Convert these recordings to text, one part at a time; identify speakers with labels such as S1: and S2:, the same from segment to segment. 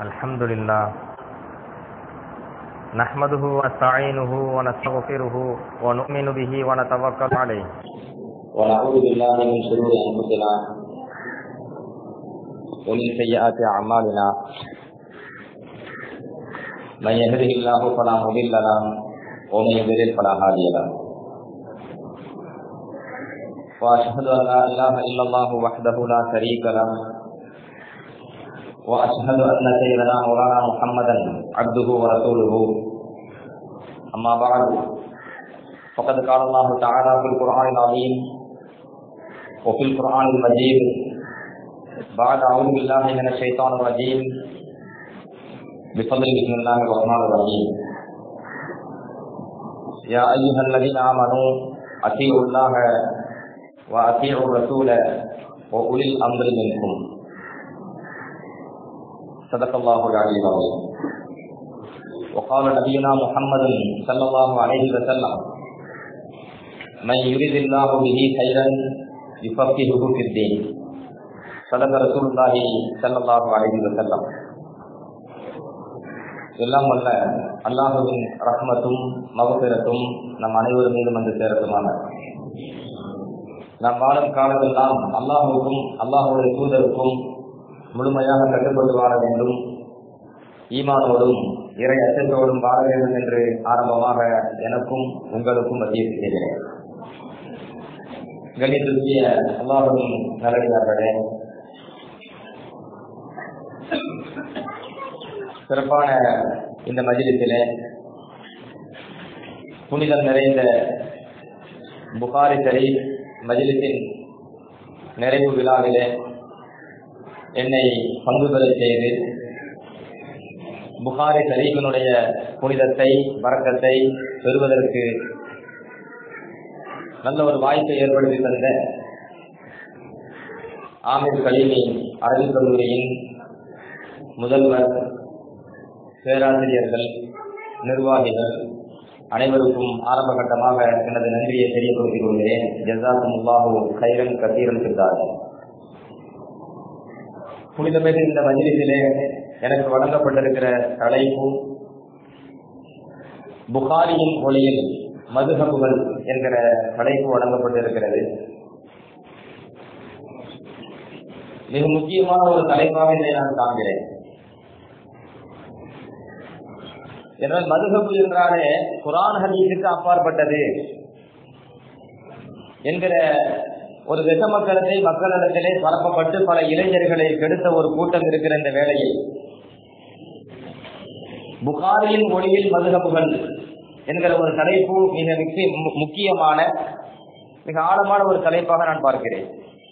S1: الحمد لله نحمده ونستعينه ونستغفره ونؤمن به ونتوكل عليه
S2: ونعوذ بالله من شرور انفسنا ومن سيئات اعمالنا من يهده الله فلا مضل له ومن يضلل فلا هادي له واشهد ان لا اله الا الله وحده لا شريك له واشهد ان سيدنا مولانا محمدا عبده ورسوله اما بعد فقد قال الله تعالى في القران العظيم وفي القرآن المجيد بعد أعوذ بالله من الشيطان الرجيم بفضل بسم الله الرحمن الرحيم يا أيها الذين آمنوا أطيعوا الله وأطيعوا الرسول وأولي الأمر منكم صدق الله العلي العظيم وقال نبينا محمد صلى الله عليه وسلم من يريد الله به خيرا يفقهه في الدين صدق رسول الله صلى الله عليه وسلم எல்லாம் வல்ல அல்லாஹுவின் ரஹ்மத்தும் மகபிரத்தும் நம் அனைவரும் மீதும் வந்து சேரட்டுமான நாம் வாழும் காலமெல்லாம் அல்லாஹுக்கும் அல்லாஹுடைய தூதருக்கும் முழுமையாக கட்டுப்பட்டு வாழ வேண்டும் ஈமானோடும் இறை அச்சத்தோடும் வாழ வேண்டும் என்று ஆரம்பமாக எனக்கும் உங்களுக்கும் மத்திய செய்கிறேன் கணித்துக்கிய அல்லாஹும் நல்லடியார்களே சிறப்பான இந்த மஜிலிசிலே புனிதம் நிறைந்த புகாரி சரி மஜிலிசின் நிறைவு விழாவிலே என்னை பங்குபெற செய்து புகாரி சரீஃபினுடைய புனிதத்தை வரக்கத்தை பெறுவதற்கு நல்ல ஒரு வாய்ப்பை ஏற்படுத்தி தந்த ஆமீர் கலிமி அரபிக் கல்லூரியின் முதல்வர் பேராசிரியர்கள் நிர்வாகிகள் அனைவருக்கும் ஆரம்ப கட்டமாக எனது நன்றியை தெரியப்படுத்திக் கொள்கிறேன் ஜசாக்கும் உல்லாஹூ கைரன் கத்தீரன் சித்தார்கள் புனிதமிகு இந்த மஜிலிசிலே எனக்கு வழங்கப்பட்டிருக்கிற தலைப்பு புகாரியின் ஒளியில் மதுகபுகள் என்கிற தலைப்பு வழங்கப்பட்டிருக்கிறது மிக முக்கியமான ஒரு தலைப்பாக இதை நான் காண்கிறேன் என்றால் மதுகபு என்றாலே குரான் ஹதீஸுக்கு அப்பாற்பட்டது என்கிற ஒரு விஷமக்கரத்தை மக்களிடத்திலே பரப்பப்பட்டு பல இளைஞர்களை கெடுத்த ஒரு கூட்டம் இருக்கிற இந்த வேளையில் புகாரியின் மொழியில் மதுகபுகள் என்கிற ஒரு தலைப்பு மிக முக்கியமான மிக ஆழமான ஒரு தலைப்பாக நான் பார்க்கிறேன்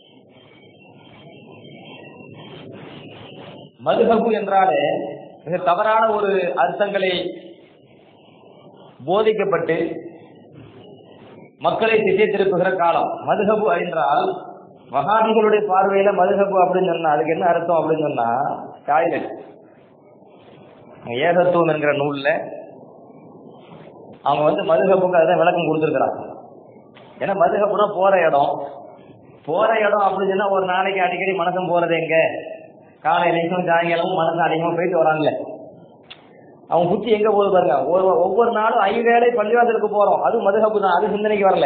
S2: மதுகபு என்றாலே மிக தவறான ஒரு அர்த்தங்களை போதிக்கப்பட்டு மக்களை திசை திருப்புகிற காலம் மதுகபு என்றால் மகாதிகளுடைய பார்வையில மதுகபு அப்படின்னு சொன்னா அதுக்கு என்ன அர்த்தம் அப்படின்னு சொன்னா டாய்லெட் ஏகத்துவம் என்கிற நூல்ல அவங்க வந்து மதுகப்புக்கு அதான் விளக்கம் கொடுத்துருக்குறாங்க ஏன்னா மதுகப்புனா போற இடம் போற இடம் அப்படின்னு சொன்னா ஒரு நாளைக்கு அடிக்கடி மனசம் போறது எங்க காலையிலையும் சாயங்காலமும் மனசு அதிகமா போயிட்டு வரான்ல அவன் புத்தி எங்க போகுது பாருங்க ஒரு ஒவ்வொரு நாளும் ஐவேளை பள்ளிவாசலுக்கு போறோம் அது மதுகப்பு தான் அது சிந்தனைக்கு வரல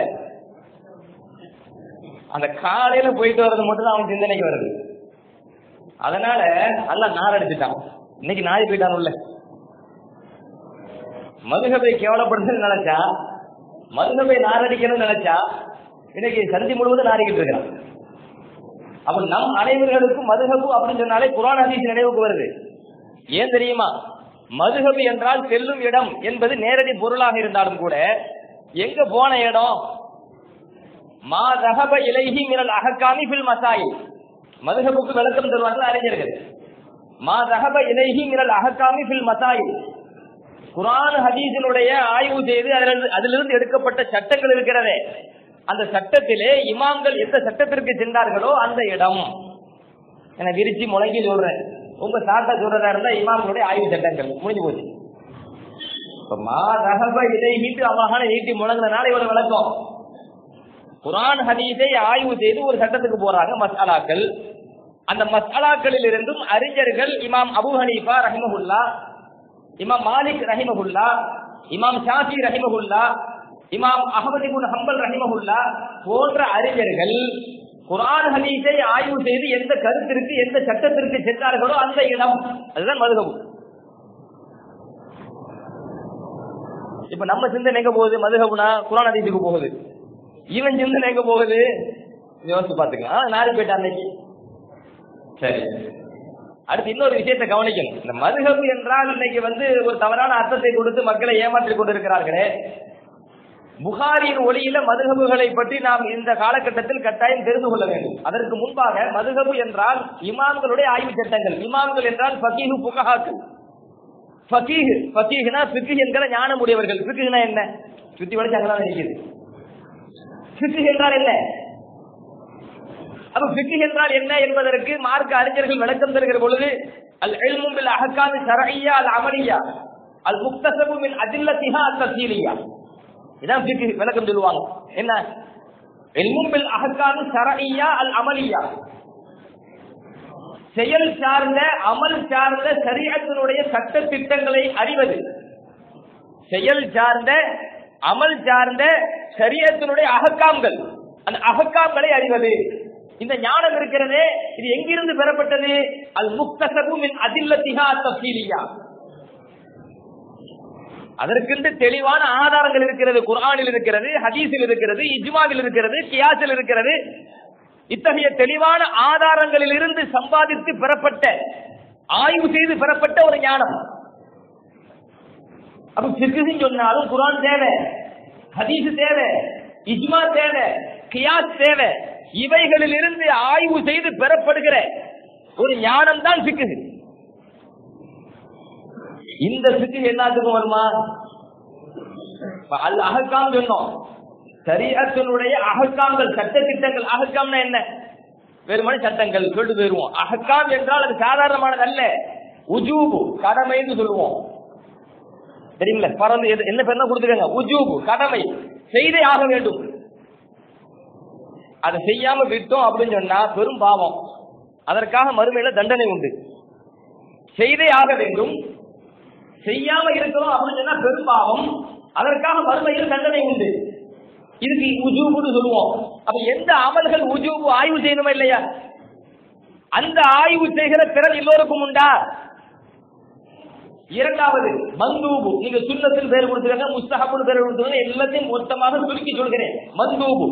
S2: அந்த காலையில போயிட்டு வர்றது மட்டும் தான் அவன் சிந்தனைக்கு வருது அதனால நல்லா நார் அடிச்சுட்டான் இன்னைக்கு நாய் போயிட்டானுல்ல மதுகபை கேவலப்படுத்துன்னு நினைச்சா மதுகபை நாரடிக்கணும்னு நினைச்சா இன்னைக்கு சந்தி முழுவதும் நாரிக்கிட்டு இருக்கிறான் அப்ப நம் அனைவர்களுக்கும் மதுகபு அப்படின்னு சொன்னாலே குரான் ஹதீஸ் நினைவுக்கு வருது ஏன் தெரியுமா மதுகபு என்றால் செல்லும் இடம் என்பது நேரடி பொருளாக இருந்தாலும் கூட எங்க போன இடம் மா ரகப இலைஹி மினல் அகக்காமி பில் மசாயி மதுகபுக்கு விளக்கம் தருவார்கள் அறிஞர்கள் மா ரகப இலைஹி மினல் அகக்காமி பில் மசாயி குரான் ஹதீஸினுடைய ஆய்வு செய்து அதிலிருந்து எடுக்கப்பட்ட சட்டங்கள் இருக்கிறதே அந்த சட்டத்திலே இமாம்கள் எந்த சட்டத்திற்கு சென்றார்களோ அந்த இடம் என விரிச்சு முழங்கி சொல்றேன் உங்க சாட்டை சொல்றதா இருந்தா இமாம்களுடைய ஆய்வு சட்டங்கள் முடிஞ்சு போச்சு மா ரகப இதை நீட்டு அழகான நீட்டி முழங்குறதுனால இவ்வளவு விளக்கம் குரான் ஹதீஸை ஆய்வு செய்து ஒரு சட்டத்துக்கு போறாங்க மசாலாக்கள் அந்த மசாலாக்களில் இருந்தும் அறிஞர்கள் இமாம் அபு ஹனீஃபா ரஹிமஹுல்லா இமாம் மாலிக் ரஹிமஹுல்லா இமாம் ஷாஃபி ரஹிமஹுல்லா இமாம் அகமது இப்னு ஹம்பல் ரஹிமஹுல்லா போன்ற அறிஞர்கள் குர்ஆன் ஹதீஸை ஆய்வு செய்து எந்த கருத்திற்கு எந்த சட்டத்திற்கு சென்றார்களோ அந்த இடம் அதுதான் மதுகபு இப்ப நம்ம சிந்தனை எங்க போகுது மதுகபுனா குர்ஆன் ஹதீஸுக்கு போகுது இவன் சிந்தனை எங்க போகுது யோசிச்சு பாத்துக்கலாம் நாலு போயிட்டா அன்னைக்கு சரி அடுத்து இன்னொரு விஷயத்தை கவனிக்கணும் இந்த மதுகபு என்றால் இன்னைக்கு வந்து ஒரு தவறான அர்த்தத்தை கொடுத்து மக்களை ஏமாற்றிக் கொண்டிருக்கிறார்களே புகாரின் ஒளியில மதுகபுகளை பற்றி நாம் இந்த காலகட்டத்தில் கட்டாயம் தெரிந்து கொள்ள வேண்டும் அதற்கு முன்பாக மதுகபு என்றால் இமாம்களுடைய ஆய்வு சட்டங்கள் இமாம்கள் என்றால் ஃபகீஹு புகஹாக்கள் ஃபகீஹ் ஃபகீஹ்னா ஃபிக்ஹ் என்கிற ஞானம் உடையவர்கள் ஃபிக்ஹ்னா என்ன சுத்தி வளைச்சு அங்கதான் இருக்குது ஃபிக்ஹ் என்றால் என்ன அப்ப ஃபிக்ஹ் என்றால் என்ன என்பதற்கு மார்க்க அறிஞர்கள் விளக்கம் தருகிற பொழுது அல் இல்மு பில் அஹ்காமி ஷரஇய்யா அல் அமலியா அல் முக்தசபு மின் அதில்லத்திஹா அல் தஃசீலியா இதான் ஃபிக்ஹ் விளக்கம் சொல்லுவாங்க என்ன இல்மு பில் அஹ்காமி ஷரஇய்யா அல் அமலியா செயல் சார்ந்த அமல் சார்ந்த சரியத்தினுடைய சட்ட திட்டங்களை அறிவது செயல் சார்ந்த அமல் சார்ந்த சரியத்தினுடைய அகக்காம்கள் அந்த அகக்காம்களை அறிவது இந்த ஞானம் இருக்கிறதே இது எங்கிருந்து பெறப்பட்டது அல் முக்தசபு மின் அதில்லத்திஹா தஃசீலியா அதற்கென்று தெளிவான ஆதாரங்கள் இருக்கிறது குர்ஆனில் இருக்கிறது ஹதீஸில் இருக்கிறது இஜ்மாவில் இருக்கிறது கியாஸில் இருக்கிறது இத்தகைய தெளிவான ஆதாரங்களில் இருந்து சம்பாதித்து பெறப்பட்ட ஆய்வு செய்து பெறப்பட்ட ஒரு ஞானம் அப்ப பிற்கு சொன்னாலும் குரான் தேவை ஹதீஸ் தேவை இஜ்மா தேவை கியாஸ் தேவை இவைகளில் இருந்து ஆய்வு செய்து பெறப்படுகிற ஒரு ஞானம் தான் சிக்கு இந்த சிக்கு எல்லாத்துக்கும் வருமா அல் அகக்காம் சொன்னோம் சரியத்தினுடைய அகக்காம்கள் சட்ட திட்டங்கள் அகக்காம்னா என்ன வெறுமனே சட்டங்கள் சொல்லிட்டு போயிருவோம் அகக்காம் என்றால் அது சாதாரணமானது அல்ல உஜூபு கடமைன்னு சொல்லுவோம் தெரியுங்களா பறந்து எது- என்ன பேர் கொடுத்துருக்காங்க உஜூபு கடமை செய்தே ஆக வேண்டும் அதை செய்யாம விட்டோம் அப்படின்னு சொன்னா பெரும் பாவம் அதற்காக மறுமையில தண்டனை உண்டு செய்தே ஆக வேண்டும் செய்யாம இருக்கிறோம் அப்படின்னு சொன்னா பெரும் பாவம் அதற்காக மறுமையில் தண்டனை உண்டு இதுக்கு உஜூபுன்னு சொல்லுவோம் அப்ப எந்த அமல்கள் உஜூபு ஆய்வு செய்யணுமா இல்லையா அந்த ஆய்வு செய்கிற திறன் எல்லோருக்கும் உண்டா இரண்டாவது மந்தூபு நீங்க சுண்ணத்தில் பேர் கொடுத்துருங்க முஸ்தகப்புன்னு பேர் கொடுத்துருங்க எல்லாத்தையும் மொத்தமாக சுருக்கி சொல்கிறேன் மந்தூபு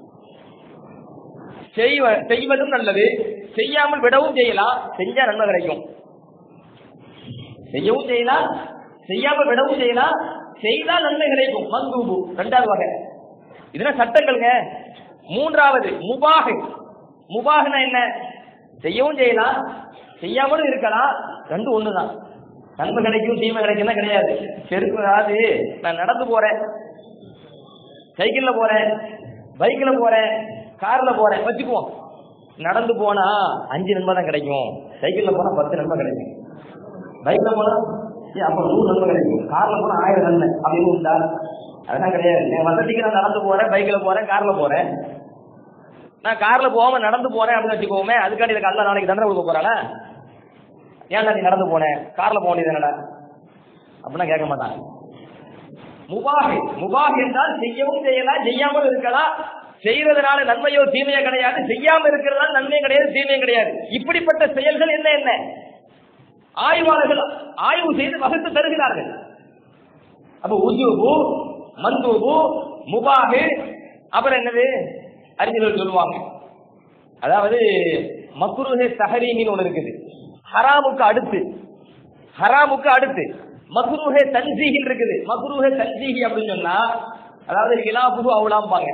S2: செய்வ செய்வதும் நல்லது செய்யாமல் விடவும் செய்யலாம் செஞ்சா நன்மை கிடைக்கும் செய்யவும் செய்யலாம் செய்யாம விடவும் செய்யலாம் செய்தால் நன்மை கிடைக்கும் மந்தூபு ரெண்டாவது வகை இதெல்லாம் சட்டங்கள்ங்க மூன்றாவது முபாகு முபாகுனா என்ன செய்யவும் செய்யலாம் செய்யாமலும் இருக்கலாம் ரெண்டு ஒண்ணுதான் நன்மை கிடைக்கும் தீமை கிடைக்கும் கிடையாது செருப்பு அதாவது நான் நடந்து போறேன் சைக்கிள்ல போறேன் பைக்ல போறேன் கார்ல போறேன் வச்சுக்குவோம் நடந்து போனா அஞ்சு நன்மை தான் கிடைக்கும் சைக்கிள்ல போனா பத்து நன்மை கிடைக்கும் பைக்ல போனா ஏய், அப்ப நூறு நன்மை கிடைக்கும் கார்ல போனா ஆயிரம் நன்மை அப்படின்னு உண்டா அதெல்லாம் கிடையாது என் வசதிக்கு நான் நடந்து போறேன் பைக்ல போறேன் கார்ல போறேன் நான் கார்ல போகாம நடந்து போறேன் அப்படின்னு வச்சுக்கோமே அதுக்காண்டி எனக்கு அல்ல நாளைக்கு தண்டனை கொடுக்க போறானா ஏன்டா நீ நடந்து போனேன் கார்ல போக வேண்டியது என்னடா அப்படின்னா கேட்க மாட்டான் முபாஹி முபாஹி என்றால் செய்யவும் செய்யலாம் செய்யாமல் இருக்கலாம் செய்யறதுனால நன்மையோ தீமையோ கிடையாது செய்யாம இருக்கிறதுனால நன்மையும் கிடையாது தீமையும் கிடையாது இப்படிப்பட்ட செயல்கள் என்ன என்ன ஆய்வாளர்கள் ஆய்வு செய்து வகுத்து தருகிறார்கள் அப்ப உஜூபு மந்தூபு முபாஹு அப்புறம் என்னது அறிஞர்கள் சொல்லுவாங்க அதாவது மக்ருஹே தஹரீமின்னு ஒண்ணு இருக்குது ஹராமுக்கு அடுத்து ஹராமுக்கு அடுத்து மக்ருஹே தன்சீஹில் இருக்குது மக்ருஹே தன்சீஹி அப்படின்னு சொன்னா அதாவது இலாபுகு அவுலாம்பாங்க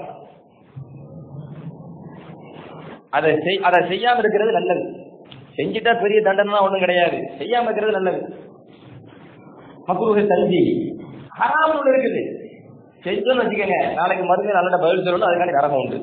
S2: அதை செய் அதை செய்யாம இருக்கிறது நல்லது செஞ்சுட்டா பெரிய தண்டனை ஒண்ணும் கிடையாது செய்யாம இருக்கிறது நல்லது மக்ருஹே தன்சீஹி ஹராம் ஒண்ணு இருக்குது செஞ்சோன்னு வச்சுக்கோங்க நாளைக்கு மறுபடியும் நல்ல பதில் சொல்லணும் அதுக்காண்டி நரகம் உண்டு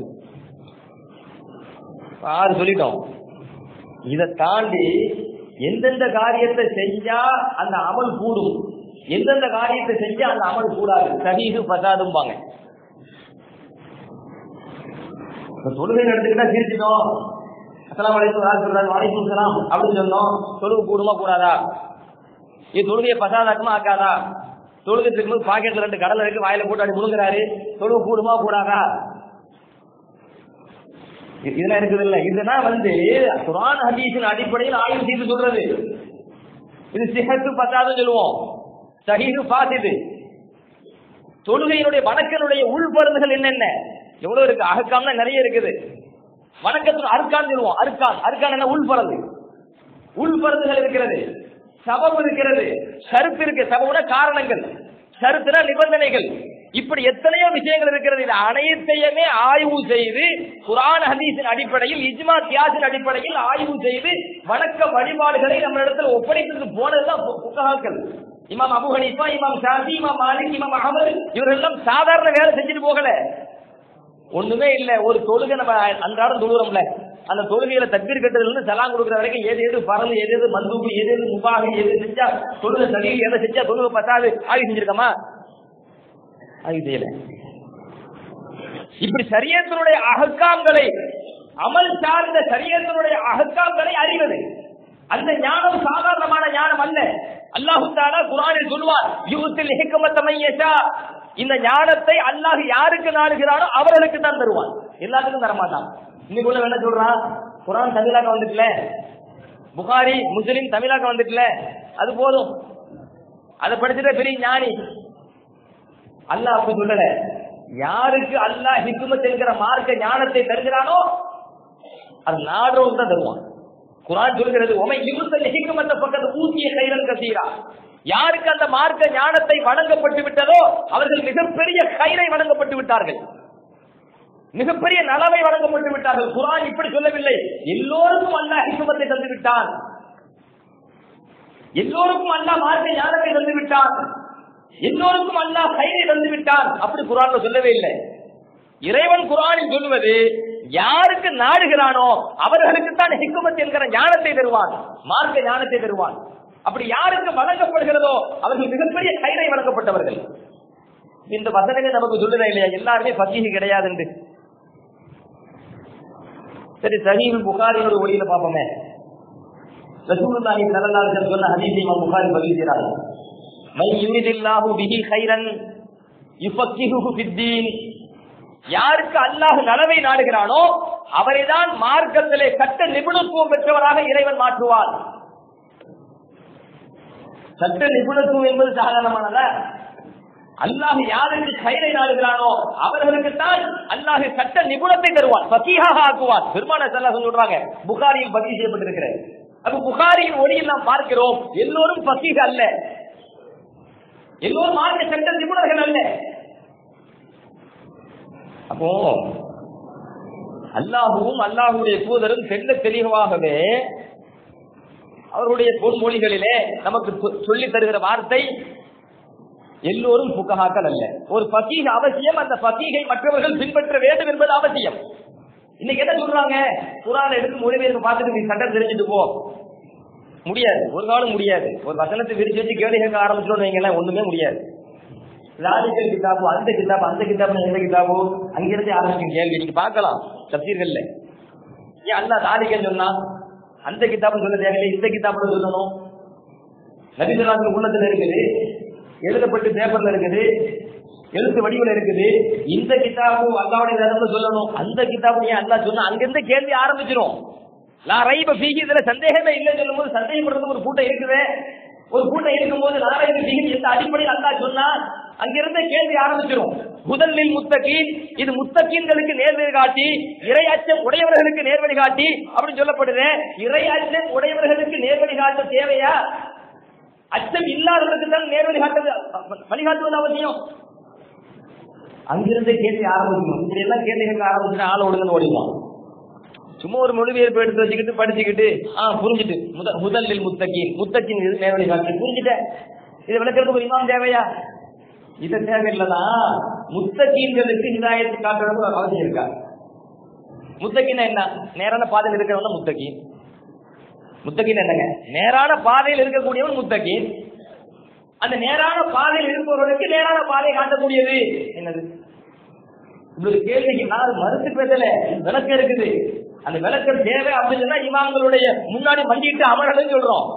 S2: ஆறு சொல்லிட்டோம் இதை தாண்டி எந்தெந்த காரியத்தை செஞ்சா அந்த அமல் கூடும் எந்தெந்த காரியத்தை செஞ்சா அந்த அமல் கூடாது சஹீஹு பசாதும்பாங்க இப்ப தொழுகை எடுத்துக்கிட்டா சிரிச்சிட்டோம் அஸ்லாம் வலைக்கும் யார் சொல்றாரு வலைக்கும் சலாம் அப்படின்னு சொன்னோம் தொழுவு கூடுமா கூடாதா இது தொழுகையை பசாதாக்கமா ஆக்காதா தொழுகைக்கு இருக்கும்போது பாக்கெட்ல ரெண்டு கடலை இருக்கு வாயில போட்டு அப்படி முழுங்குறாரு தொழுவு கூடுமா கூடாதா இ- இதெல்லாம் இருக்குது இல்ல இதெல்லாம் வந்து குரான் ஹதீஸின் அடிப்படையில் ஆய்வு செய்து சொல்றது இது சிஹத்து பத்தாதுன்னு சொல்லுவோம் சஹீது பாசிது தொழுகையினுடைய வணக்கனுடைய உள்பருந்துகள் என்னென்ன எவ்வளவு இருக்கு அகக்காம்னா நிறைய இருக்குது வணக்கத்தில் அருக்கான் சொல்லுவோம் அருக்கான் அருக்கான் என்ன உள்பறந்து உள்பருந்துகள் இருக்கிறது சபம் இருக்கிறது ஷருத்து இருக்கு சபவுன காரணங்கள் ஷருத்துனா நிபந்தனைகள் இப்படி எத்தனையோ விஷயங்கள் இருக்கிறது இது அனைத்தையுமே ஆய்வு செய்து குரான் ஹதீஸின் அடிப்படையில் இஜ்மா தியாசின் அடிப்படையில் ஆய்வு செய்து வணக்க வழிபாடுகளை நம்ம இடத்துல ஒப்படைத்து போனதுதான் பு- புத்தகாக்கள் இமாம் அபு ஹனீஃபா இமாம் ஷாஃபி இமாம் மாலிக் இமாம் அகமது இவர்கள் எல்லாம் சாதாரண வேலை செஞ்சுட்டு போகல ஒண்ணுமே இல்ல ஒரு தொழுகை நம்ம அன்றாடம் தொழுகிறோம்ல அந்த தொழுகையில தக்பீர் கட்டுறதுல இருந்து சலாம் கொடுக்குற வரைக்கும் எது எது பரந்து எது எது மந்தூபு எது எது முபாகு எது செஞ்சா தொழுகை சரி எதை செஞ்சா தொழுகை பத்தாது ஆய்வு செஞ்சிருக்கோமா ஆய்வு செய்யல இப்படி சரியத்தினுடைய அகக்காம்களை அமல் சார்ந்த சரியத்தினுடைய அகக்காம்களை அறிவது அந்த ஞானம் சாதாரணமான ஞானம் அல்ல அல்லாஹு தாலா குரானில் சொல்லுவார் யூத்தில் ஹிக்கமத்தமையஷா இந்த ஞானத்தை அல்லாஹ் யாருக்கு நாடுகிறானோ அவர்களுக்கு தான் தருவான் எல்லாத்துக்கும் தரமாட்டான் இன்னைக்கு உள்ள என்ன சொல்றான் குரான் தமிழாக்க வந்துட்டுல புகாரி முஸ்லிம் தமிழாக்க வந்துட்டுல அது போதும் அதை படிச்சுட்ட பெரிய ஞானி அல்லாஹ் அப்படி சொல்லல யாருக்கு அல்லாஹ் ஹிக்குமத் என்கிற மார்க்க ஞானத்தை தருகிறானோ அது நாடுறவங்க தான் தருவான் குரான் சொல்கிறது உமை யுகுத்தல் ஹிக்குமத்த பக்கத்து ஊசிய கைரன் கசீரா யாருக்கு அந்த மார்க்க ஞானத்தை வழங்கப்பட்டு விட்டதோ அவர்கள் மிகப்பெரிய கயிறை வழங்கப்பட்டு விட்டார்கள் மிகப்பெரிய நலவை வழங்கப்பட்டு விட்டார்கள் குரான் இப்படி சொல்லவில்லை எல்லோருக்கும் அல்லாஹ் ஹிக்குமத்தை தந்து விட்டான் எல்லோருக்கும் அல்லாஹ் மார்க்க ஞானத்தை தந்து விட்டான் எல்லோருக்கும் அல்லாஹ் கயிறை தந்து விட்டான் அப்படி குரான்ல சொல்லவே இல்லை இறைவன் குரானில் சொல்லுவது யாருக்கு நாடுகிறானோ அவர்களுக்கு தான் ஹிக்குமத் என்கிற ஞானத்தை தருவான் மார்க்க ஞானத்தை தருவான் அப்படி யாருக்கு வழங்கப்படுகிறதோ அவர்கள் மிகப்பெரிய கயிறை வழங்கப்பட்டவர்கள் இந்த வசனங்கள் நமக்கு சொல்லுதா இல்லையா எல்லாருமே பசீகு கிடையாது என்று சரி சஹீல் புகாரியோட ஒளியில பாப்போமே ரசூலுல்லாஹி ஸல்லல்லாஹு அலைஹி வஸல்லம் சொன்ன ஹதீஸை இமாம் புகாரி பதிவு செய்கிறார் மை யுரிதில்லாஹு பிஹி கைரன் யுஃபக்கிஹுஹு ஃபித்தீன் யாருக்கு அல்லாஹ் நலவை நாடுகிறானோ அவரைதான் மார்க்கத்திலே சட்ட நிபுணத்துவம் பெற்றவராக இறைவன் மாற்றுவார் சட்ட நிபுணத்துவம் என்பது சாதாரணமானதா அல்லாஹ் யாருக்கு கயிறை நாடுகிறானோ அவர்களுக்கு தான் அல்லாஹ் சட்ட நிபுணத்தை தருவான் பசீகாக ஆக்குவான் பெருமான சல்லாஹ் சொல்றாங்க புகாரியில் பதிவு செய்யப்பட்டிருக்கிறது அப்ப புகாரியின் ஒளியில் நாம் பார்க்கிறோம் எல்லோரும் பசீக அல்ல எல்லோரும் மார்க்க சட்ட நிபுணர்கள் அல்ல அப்போ அல்லாஹுவும் அல்லாஹுடைய தூதரும் தெல்ல தெளிவாகவே அவர்களுடைய பொன்மொழிகளிலே நமக்கு சொ- சொல்லித் தருகிற வார்த்தை எல்லோரும் புக்ககாக்கள் அல்ல ஒரு பசீக அவசியம் அந்த பசீகை மற்றவர்கள் பின்பற்ற வேண்டும் என்பது அவசியம் இன்னைக்கு என்ன சொல்றாங்க குரான் எடுத்து மொழிபெயர்ப்பு பார்த்துட்டு நீ சட்டம் தெரிஞ்சுட்டு போ முடியாது ஒரு காலம் முடியாது ஒரு வசனத்தை விரிச்சு வச்சு கேள்வி கேட்க ஆரம்பிச்சிடும் வைங்களேன் ஒண்ணுமே முடியாது லாஜிக்கல் கிதாபு அந்த கிதாபு அந்த கிதாபு எந்த கிதாபு அங்கிருந்து ஆரம்பிக்கும் கேள்வி நீங்க பார்க்கலாம் தப்சீர்கள்ல ஏன் அல்லா லாஜிக்கல் சொன்னா அந்த கிதாபு சொல்ல தேவையில்லை இந்த கிதாபுல சொல்லணும் நபிசலாசின் உள்ளத்துல இருக்குது எழுதப்பட்டு பேப்பர்ல இருக்குது எழுத்து வடிவில் இருக்குது இந்த கிதாபு அல்லாவுடைய நேரத்துல சொல்லணும் அந்த கிதாபு ஏன் அல்லா சொன்னா அங்கிருந்து கேள்வி ஆரம்பிச்சிடும் நான் ரைப ஃபீகி இதுல சந்தேகமே இல்லைன்னு சொல்லும்போது சந்தேகப்படுறது ஒரு கூட்டம் இருக்குது ஒரு கூட்டம் இருக்கும்போது நாராயண ஃபீகி எந்த அடிப்படையில் அல்லா சொன்னா அங்கிருந்தே கேள்வி ஆரம்பிச்சிடும் முதலில் முத்தகீன் இது முத்தகீன்களுக்கு நேர்வழி காட்டி இறை அச்சம் உடையவர்களுக்கு நேர்வழி காட்டி அப்படின்னு சொல்லப்படுது இறை அச்சம் உடையவர்களுக்கு நேர்வழி காட்ட தேவையா அச்சம் இல்லாதவர்களுக்கு தான் நேர்வழி காட்டுவது வழிகாட்டுவது அவசியம் அங்கிருந்து கேள்வி ஆரம்பிக்கணும் இப்படி எல்லாம் கேள்வி கேட்க ஆரம்பிச்சுட்டு ஆள் ஒழுங்குன்னு ஓடிடுவான் சும்மா ஒரு மொழிபெயர்ப்பு எடுத்து வச்சுக்கிட்டு படிச்சுக்கிட்டு ஆ புரிஞ்சுட்டு முத முதலில் முத்தக்கின் முத்தக்கின் இது நேர்வழி காட்டு புரிஞ்சுட்டேன் இதை விளக்கிறதுக்கு ஒரு இமாம் தேவையா இது தேவையில்லதான் முத்தக்கீன்களுக்கு ஹிதாயத்து காட்டுறது அவசியம் இருக்கா முத்தக்கின் என்ன நேரான பாதையில் இருக்கிறவங்க முத்தகீன் முத்தகின் என்னங்க நேரான பாதையில் இருக்கக்கூடியவன் முத்தகின் அந்த நேரான பாதையில் இருப்பவர்களுக்கு நேரான பாதை காட்டக்கூடியது என்னது உங்களுக்கு கேள்விக்கு நான் மறுத்து பேசல விளக்கம் இருக்குது அந்த விளக்கம் தேவை அப்படின்னு சொன்னா இமாம்களுடைய முன்னாடி மண்டிட்டு அமரணும்னு சொல்றோம்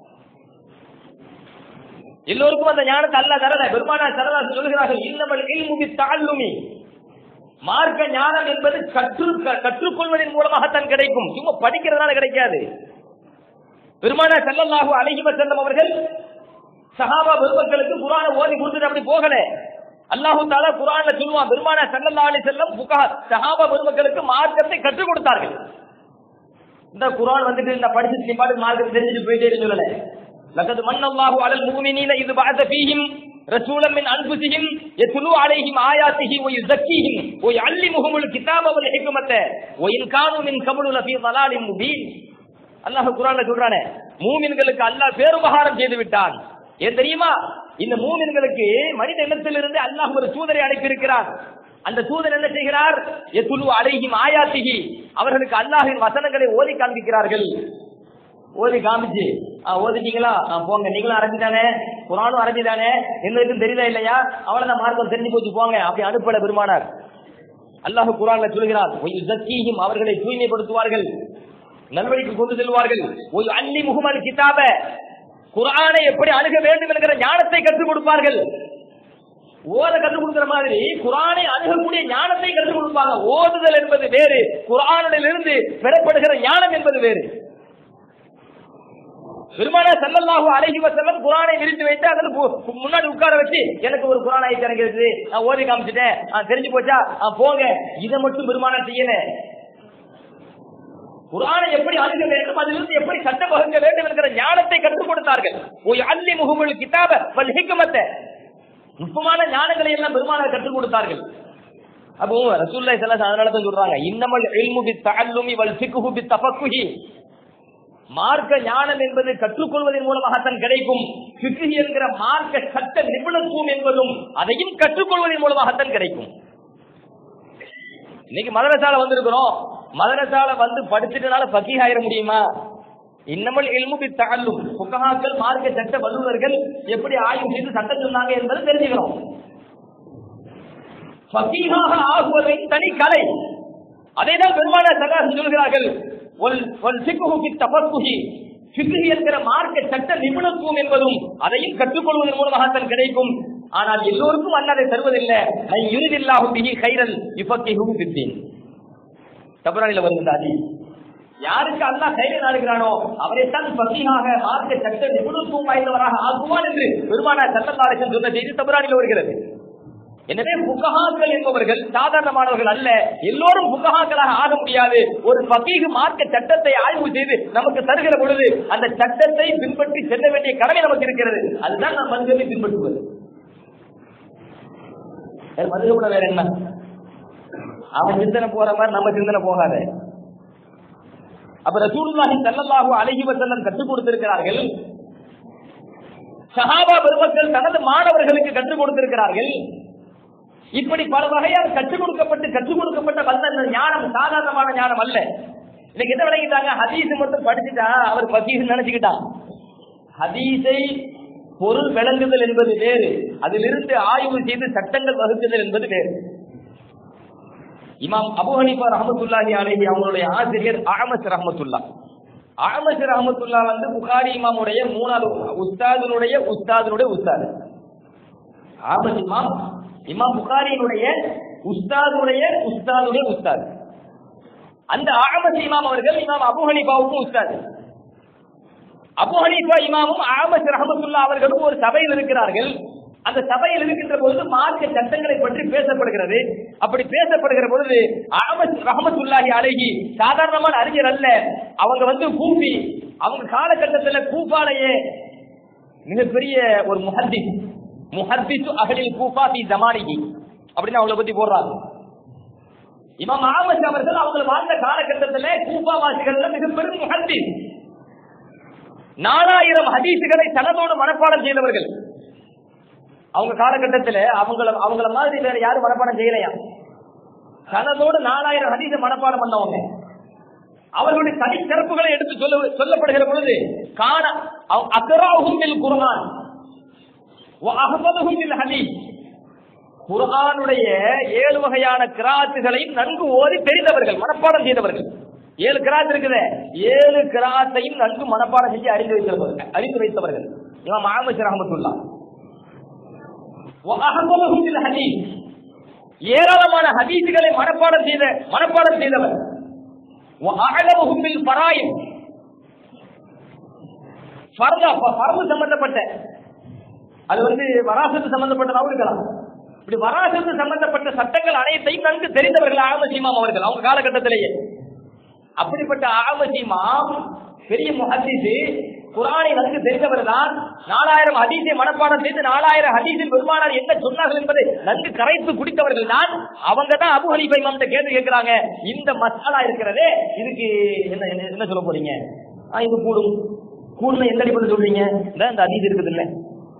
S2: எல்லோருக்கும் அந்த ஞானத்தை அல்ல தரல பெருமானா தரலா சொல்கிறார்கள் இன்னமல் இல்முகி தாழ்லுமி மார்க்க ஞானம் என்பது கற்று கற்றுக்கொள்வதன் மூலமாகத்தான் கிடைக்கும் சும்மா படிக்கிறதுனால கிடைக்காது பெருமானா செல்லல்லாஹு அழகி செல்லம் அவர்கள் சஹாபா பெருமக்களுக்கு குரான ஓதி கொடுத்துட்டு அப்படி போகல அல்லாஹு தாலா குரான்ல சொல்லுவான் பெருமானா செல்லல்லா அலி செல்லம் புகா சஹாபா பெருமக்களுக்கு மார்க்கத்தை கற்றுக் கொடுத்தார்கள் இந்த குரான் வந்துட்டு இந்த படிச்சு நீ பாட்டு மார்க்கத்தை தெரிஞ்சுட்டு போயிட்டே சொல்லல லக்கது மன்னல்லாஹு அலல் முஃமினீன இது பஅத ஃபீஹிம் رسولا من انفسهم يتلو عليهم آياته ويزكيهم ويعلمهم الكتاب والحكمة وإن كانوا من قبل لفي ضلال مبين அல்லாஹ் குரான்ல சொல்றானே மூமின்களுக்கு அல்லாஹ் பேருபகாரம் செய்து விட்டான் ஏன் தெரியுமா இந்த மூமின்களுக்கு மனித இனத்திலிருந்து அல்லாஹ் ஒரு தூதரை அனுப்பியிருக்கிறார் அந்த தூதர் என்ன செய்கிறார் எத்துலு அலைஹிம் ஆயாத்திகி அவர்களுக்கு அல்லாஹின் வசனங்களை ஓதி காண்பிக்கிறார்கள் ஓதி காமிச்சு ஆ, ஓதிட்டீங்களா ஆ, போங்க நீங்களும் அரபி தானே குரானும் அரபி தானே எங்களுக்கும் தெரியல இல்லையா அவ்வளவுதான் மார்க்கம் தெரிஞ்சு போச்சு போங்க அப்படி அனுப்பல பெருமானார் அல்லாஹ் குரான்ல சொல்கிறார் "வயுஸக்கீஹிம்", அவர்களை தூய்மைப்படுத்துவார்கள் நல்வழிக்கு கொண்டு செல்வார்கள் ஒரு அள்ளி முகமது கிதாப குரானை எப்படி அணுக வேண்டும் என்கிற ஞானத்தை கற்றுக் கொடுப்பார்கள் ஓத கற்றுக் கொடுக்கிற மாதிரி குரானை அணுகக்கூடிய ஞானத்தை கற்றுக் கொடுப்பாங்க ஓதுதல் என்பது வேறு குரானிலிருந்து பெறப்படுகிற ஞானம் என்பது வேறு பெருமான செல்லல்லாஹு அழகி வசல்லம் குரானை விரித்து வைத்து அதில் பு- முன்னாடி உட்கார வச்சு எனக்கு ஒரு குரான் ஆயிட்டு இறங்கிருக்கு நான் ஓதி காமிச்சிட்டேன் ஆ, தெரிஞ்சு போச்சா ஆ, போங்க இதை மட்டும் பெருமான செய்யல குரானை எப்படி அணுக வேண்டும் அதிலிருந்து எப்படி சட்டம் வகுக்க வேண்டும் என்கிற ஞானத்தை கற்றுக் கொடுத்தார்கள் ஓய் அல்லி முகமுல் கிதாப வல் ஹிக்மத்த நுட்பமான ஞானங்களை எல்லாம் பெருமானார் கற்றுக் கொடுத்தார்கள் அப்போ ரசூல்லா ஸல்லல்லாஹு அதனால தான் சொல்றாங்க இன்னமல் இல்மு பி தஅல்லுமி வல் ஃபிக்ஹு பி தஃபக்குஹி மார்க்க ஞானம் என்பது கற்றுக்கொள்வதன் மூலமாகத்தான் கிடைக்கும் ஃபிக்ஹ் என்கிற மார்க்க சட்ட நிபுணத்துவம் என்பதும் அதையும் கற்றுக்கொள்வதன் மூலமாகத்தான் கிடைக்கும் இன்னைக்கு மதரசால வந்திருக்கிறோம் மதரசால வந்து படிச்சுட்டனால பக்கீஹ் ஆயிட முடியுமா இன்னமல் இல்மு பி தஅல்லும் புகஹாக்கள் மார்க்க சட்ட வல்லுநர்கள் எப்படி ஆய்வு செய்து சட்டம் சொன்னாங்க என்பதை தெரிஞ்சுக்கிறோம் பக்கீஹாக ஆகுவதை தனி கலை அதை தான் பெருமானார் சல்லாஹ் சொல்கிறார்கள் ஒல் ஒல் ஃபிக்ஹு பி தஃபக்குஹி ஃபிக்ஹ் என்கிற மார்க்க சட்ட நிபுணத்துவம் என்பதும் அதையும் கற்றுக்கொள்வதன் மூலமாகத்தான் கிடைக்கும் ஆனால் எல்லோருக்கும் அல்லாதை தருவதில்லை ஐ யுரிதில்லாஹு பிஹி கைரல் யுஃபக்கிஹு ஃபித்தீன் தபரானில வருகின்ற அதி யாருக்கு அல்லாஹ் கையில நாடுகிறானோ அவரைத்தான் பக்தியாக மார்க்க சட்ட நிபுணத்துவம் வாய்ந்தவராக ஆக்குவான் என்று பெருமானார் சட்டத்தாரர்கள் சொன்ன செய்தி தபரானில வருகிறது எனவே புகஹாக்கள் என்பவர்கள் சாதாரணமானவர்கள் அல்ல எல்லோரும் புகஹாக்களாக ஆக முடியாது ஒரு பகீகு மார்க்க சட்டத்தை ஆய்வு செய்து நமக்கு தருகிற பொழுது அந்த சட்டத்தை பின்பற்றி செல்ல வேண்டிய கடமை நமக்கு இருக்கிறது அதுதான் நாம் மனிதனை பின்பற்றுவது வேற மதுகபுல வேற என்ன அவன் சிந்தனை போற மாதிரி நம்ம சிந்தனை போகாத அப்ப ரசூலுல்லாஹி ஸல்லல்லாஹு அலைஹி வஸல்லம் கற்றுக் கொடுத்திருக்கிறார்கள் சஹாபா பெருமக்கள் தனது மாணவர்களுக்கு கற்றுக் கொடுத்திருக்கிறார்கள் இப்படி பல வகையால் கற்றுக் கொடுக்கப்பட்டு கற்றுக் கொடுக்கப்பட்ட வந்த அந்த ஞானம் சாதாரணமான ஞானம் அல்ல இன்னைக்கு என்ன விளங்கிட்டாங்க ஹதீஸ் மட்டும் படிச்சுட்டா அவர் பசீஸ் நினைச்சுக்கிட்டான் ஹதீஸை பொருள் விளங்குதல் என்பது வேறு அதிலிருந்து ஆய்வு செய்து சட்டங்கள் வகுக்குதல் என்பது வேறு இமாம் அபு ஹனீஃபா ரஹமத்துல்லாஹி அலைஹி அவங்களுடைய ஆசிரியர் அஹமஸ் ரஹமத்துல்லா அஹமஸ் ரஹமத்துல்லா வந்து புகாரி இமாமுடைய மூணாவது உஸ்தாதினுடைய உஸ்தாதினுடைய உஸ்தாது அஹமத் இமாம் இமாம் புகாரியினுடைய உஸ்தாதுடைய உஸ்தாதுடைய உஸ்தாது அந்த அஹமத் இமாம் அவர்கள் இமாம் அபு ஹனீஃபாவுக்கும் உஸ்தாது அபு ஹனீஃபா இமாமும் அஹமத் ரஹமத்துல்லா அவர்களும் ஒரு சபையில் இருக்கிறார்கள் அந்த சபையில் இருக்கின்ற பொழுது மார்க்க சட்டங்களை பற்றி பேசப்படுகிறது அப்படி பேசப்படுகிற பொழுது அஹமத் ரஹமத்துல்லாஹி அழகி சாதாரணமான அறிஞர் அல்ல அவங்க வந்து கூப்பி அவங்க காலகட்டத்தில் கூப்பாலேயே மிகப்பெரிய ஒரு முஹத்திஸ் முஹத்திஸ் அகலில் கூஃபா பி ஜமானிகி அப்படின்னு அவங்கள பத்தி போடுறாங்க இமாம் அஹமத் அவர்கள் அவங்க வாழ்ந்த காலகட்டத்தில் கூஃபா வாசிகள்ல மிக பெரும் முஹத்திஸ் நாலாயிரம் ஹதீசுகளை தனதோடு மனப்பாடம் செய்தவர்கள் அவங்க காலகட்டத்தில் அவங்கள அவங்கள மாதிரி வேற யாரும் மனப்பாடம் செய்யலையா தனதோடு நாலாயிரம் ஹதீஸ மனப்பாடம் பண்ணவங்க அவர்களுடைய தனிச்சிறப்புகளை எடுத்து சொல்ல சொல்லப்படுகிற பொழுது காண அக்கராகும் குர்ஆன் அகமதுகும் ஹதீஸ் குர்ஆனுடைய ஏழு வகையான கிராத்துகளையும் நன்கு ஓதி தெரிந்தவர்கள் மனப்பாடம் செய்தவர்கள் ஏழு கிராத் இருக்குது ஏழு கிராத்தையும் நன்கு மனப்பாடம் செஞ்சு அறிந்து வைத்தவர்கள் அறிந்து வைத்தவர்கள் இமாம் அஹமது ரஹமத்துல்லா وأحفظهم بالحديث. ஏராளமான ஹதீசுகளை மனப்பாடம் செய்த மனப்பாடம் செய்தவர் وأعلمهم بالفرائض. ஃபர்தா, ஃப- ஃபர்து சம்பந்தப்பட்ட அது வந்து வராசத்து சம்பந்தப்பட்டதாகவும் இருக்கலாம் இப்படி வராசத்து சம்பந்தப்பட்ட சட்டங்கள் அனைத்தையும் நன்கு தெரிந்தவர்கள் ஆமசீமாம் அவர்கள் அவங்க காலகட்டத்திலேயே அப்படிப்பட்ட ஆமசீமாம் பெரிய முஹத்திசு குரானை நன்கு தெரிந்தவர் தான் நாலாயிரம் ஹதீஸை மனப்பாடம் செய்து நாலாயிரம் ஹதீஸில் பெருமானார் என்ன சொன்னார்கள் என்பதை நன்கு கரைத்து குடித்தவர்கள் தான் அவங்க தான் அபு ஹனீஃபா இமாம்கிட்ட கேட்டு கேட்கிறாங்க இந்த மசாலா இருக்கிறதே இதுக்கு என்ன என்ன- என்ன சொல்ல போறீங்க ஆ, இது கூடும் கூடுன எந்த அடிப்படையில் சொல்றீங்க இந்த இந்த ஹதீஸ் இருக்குது இல்ல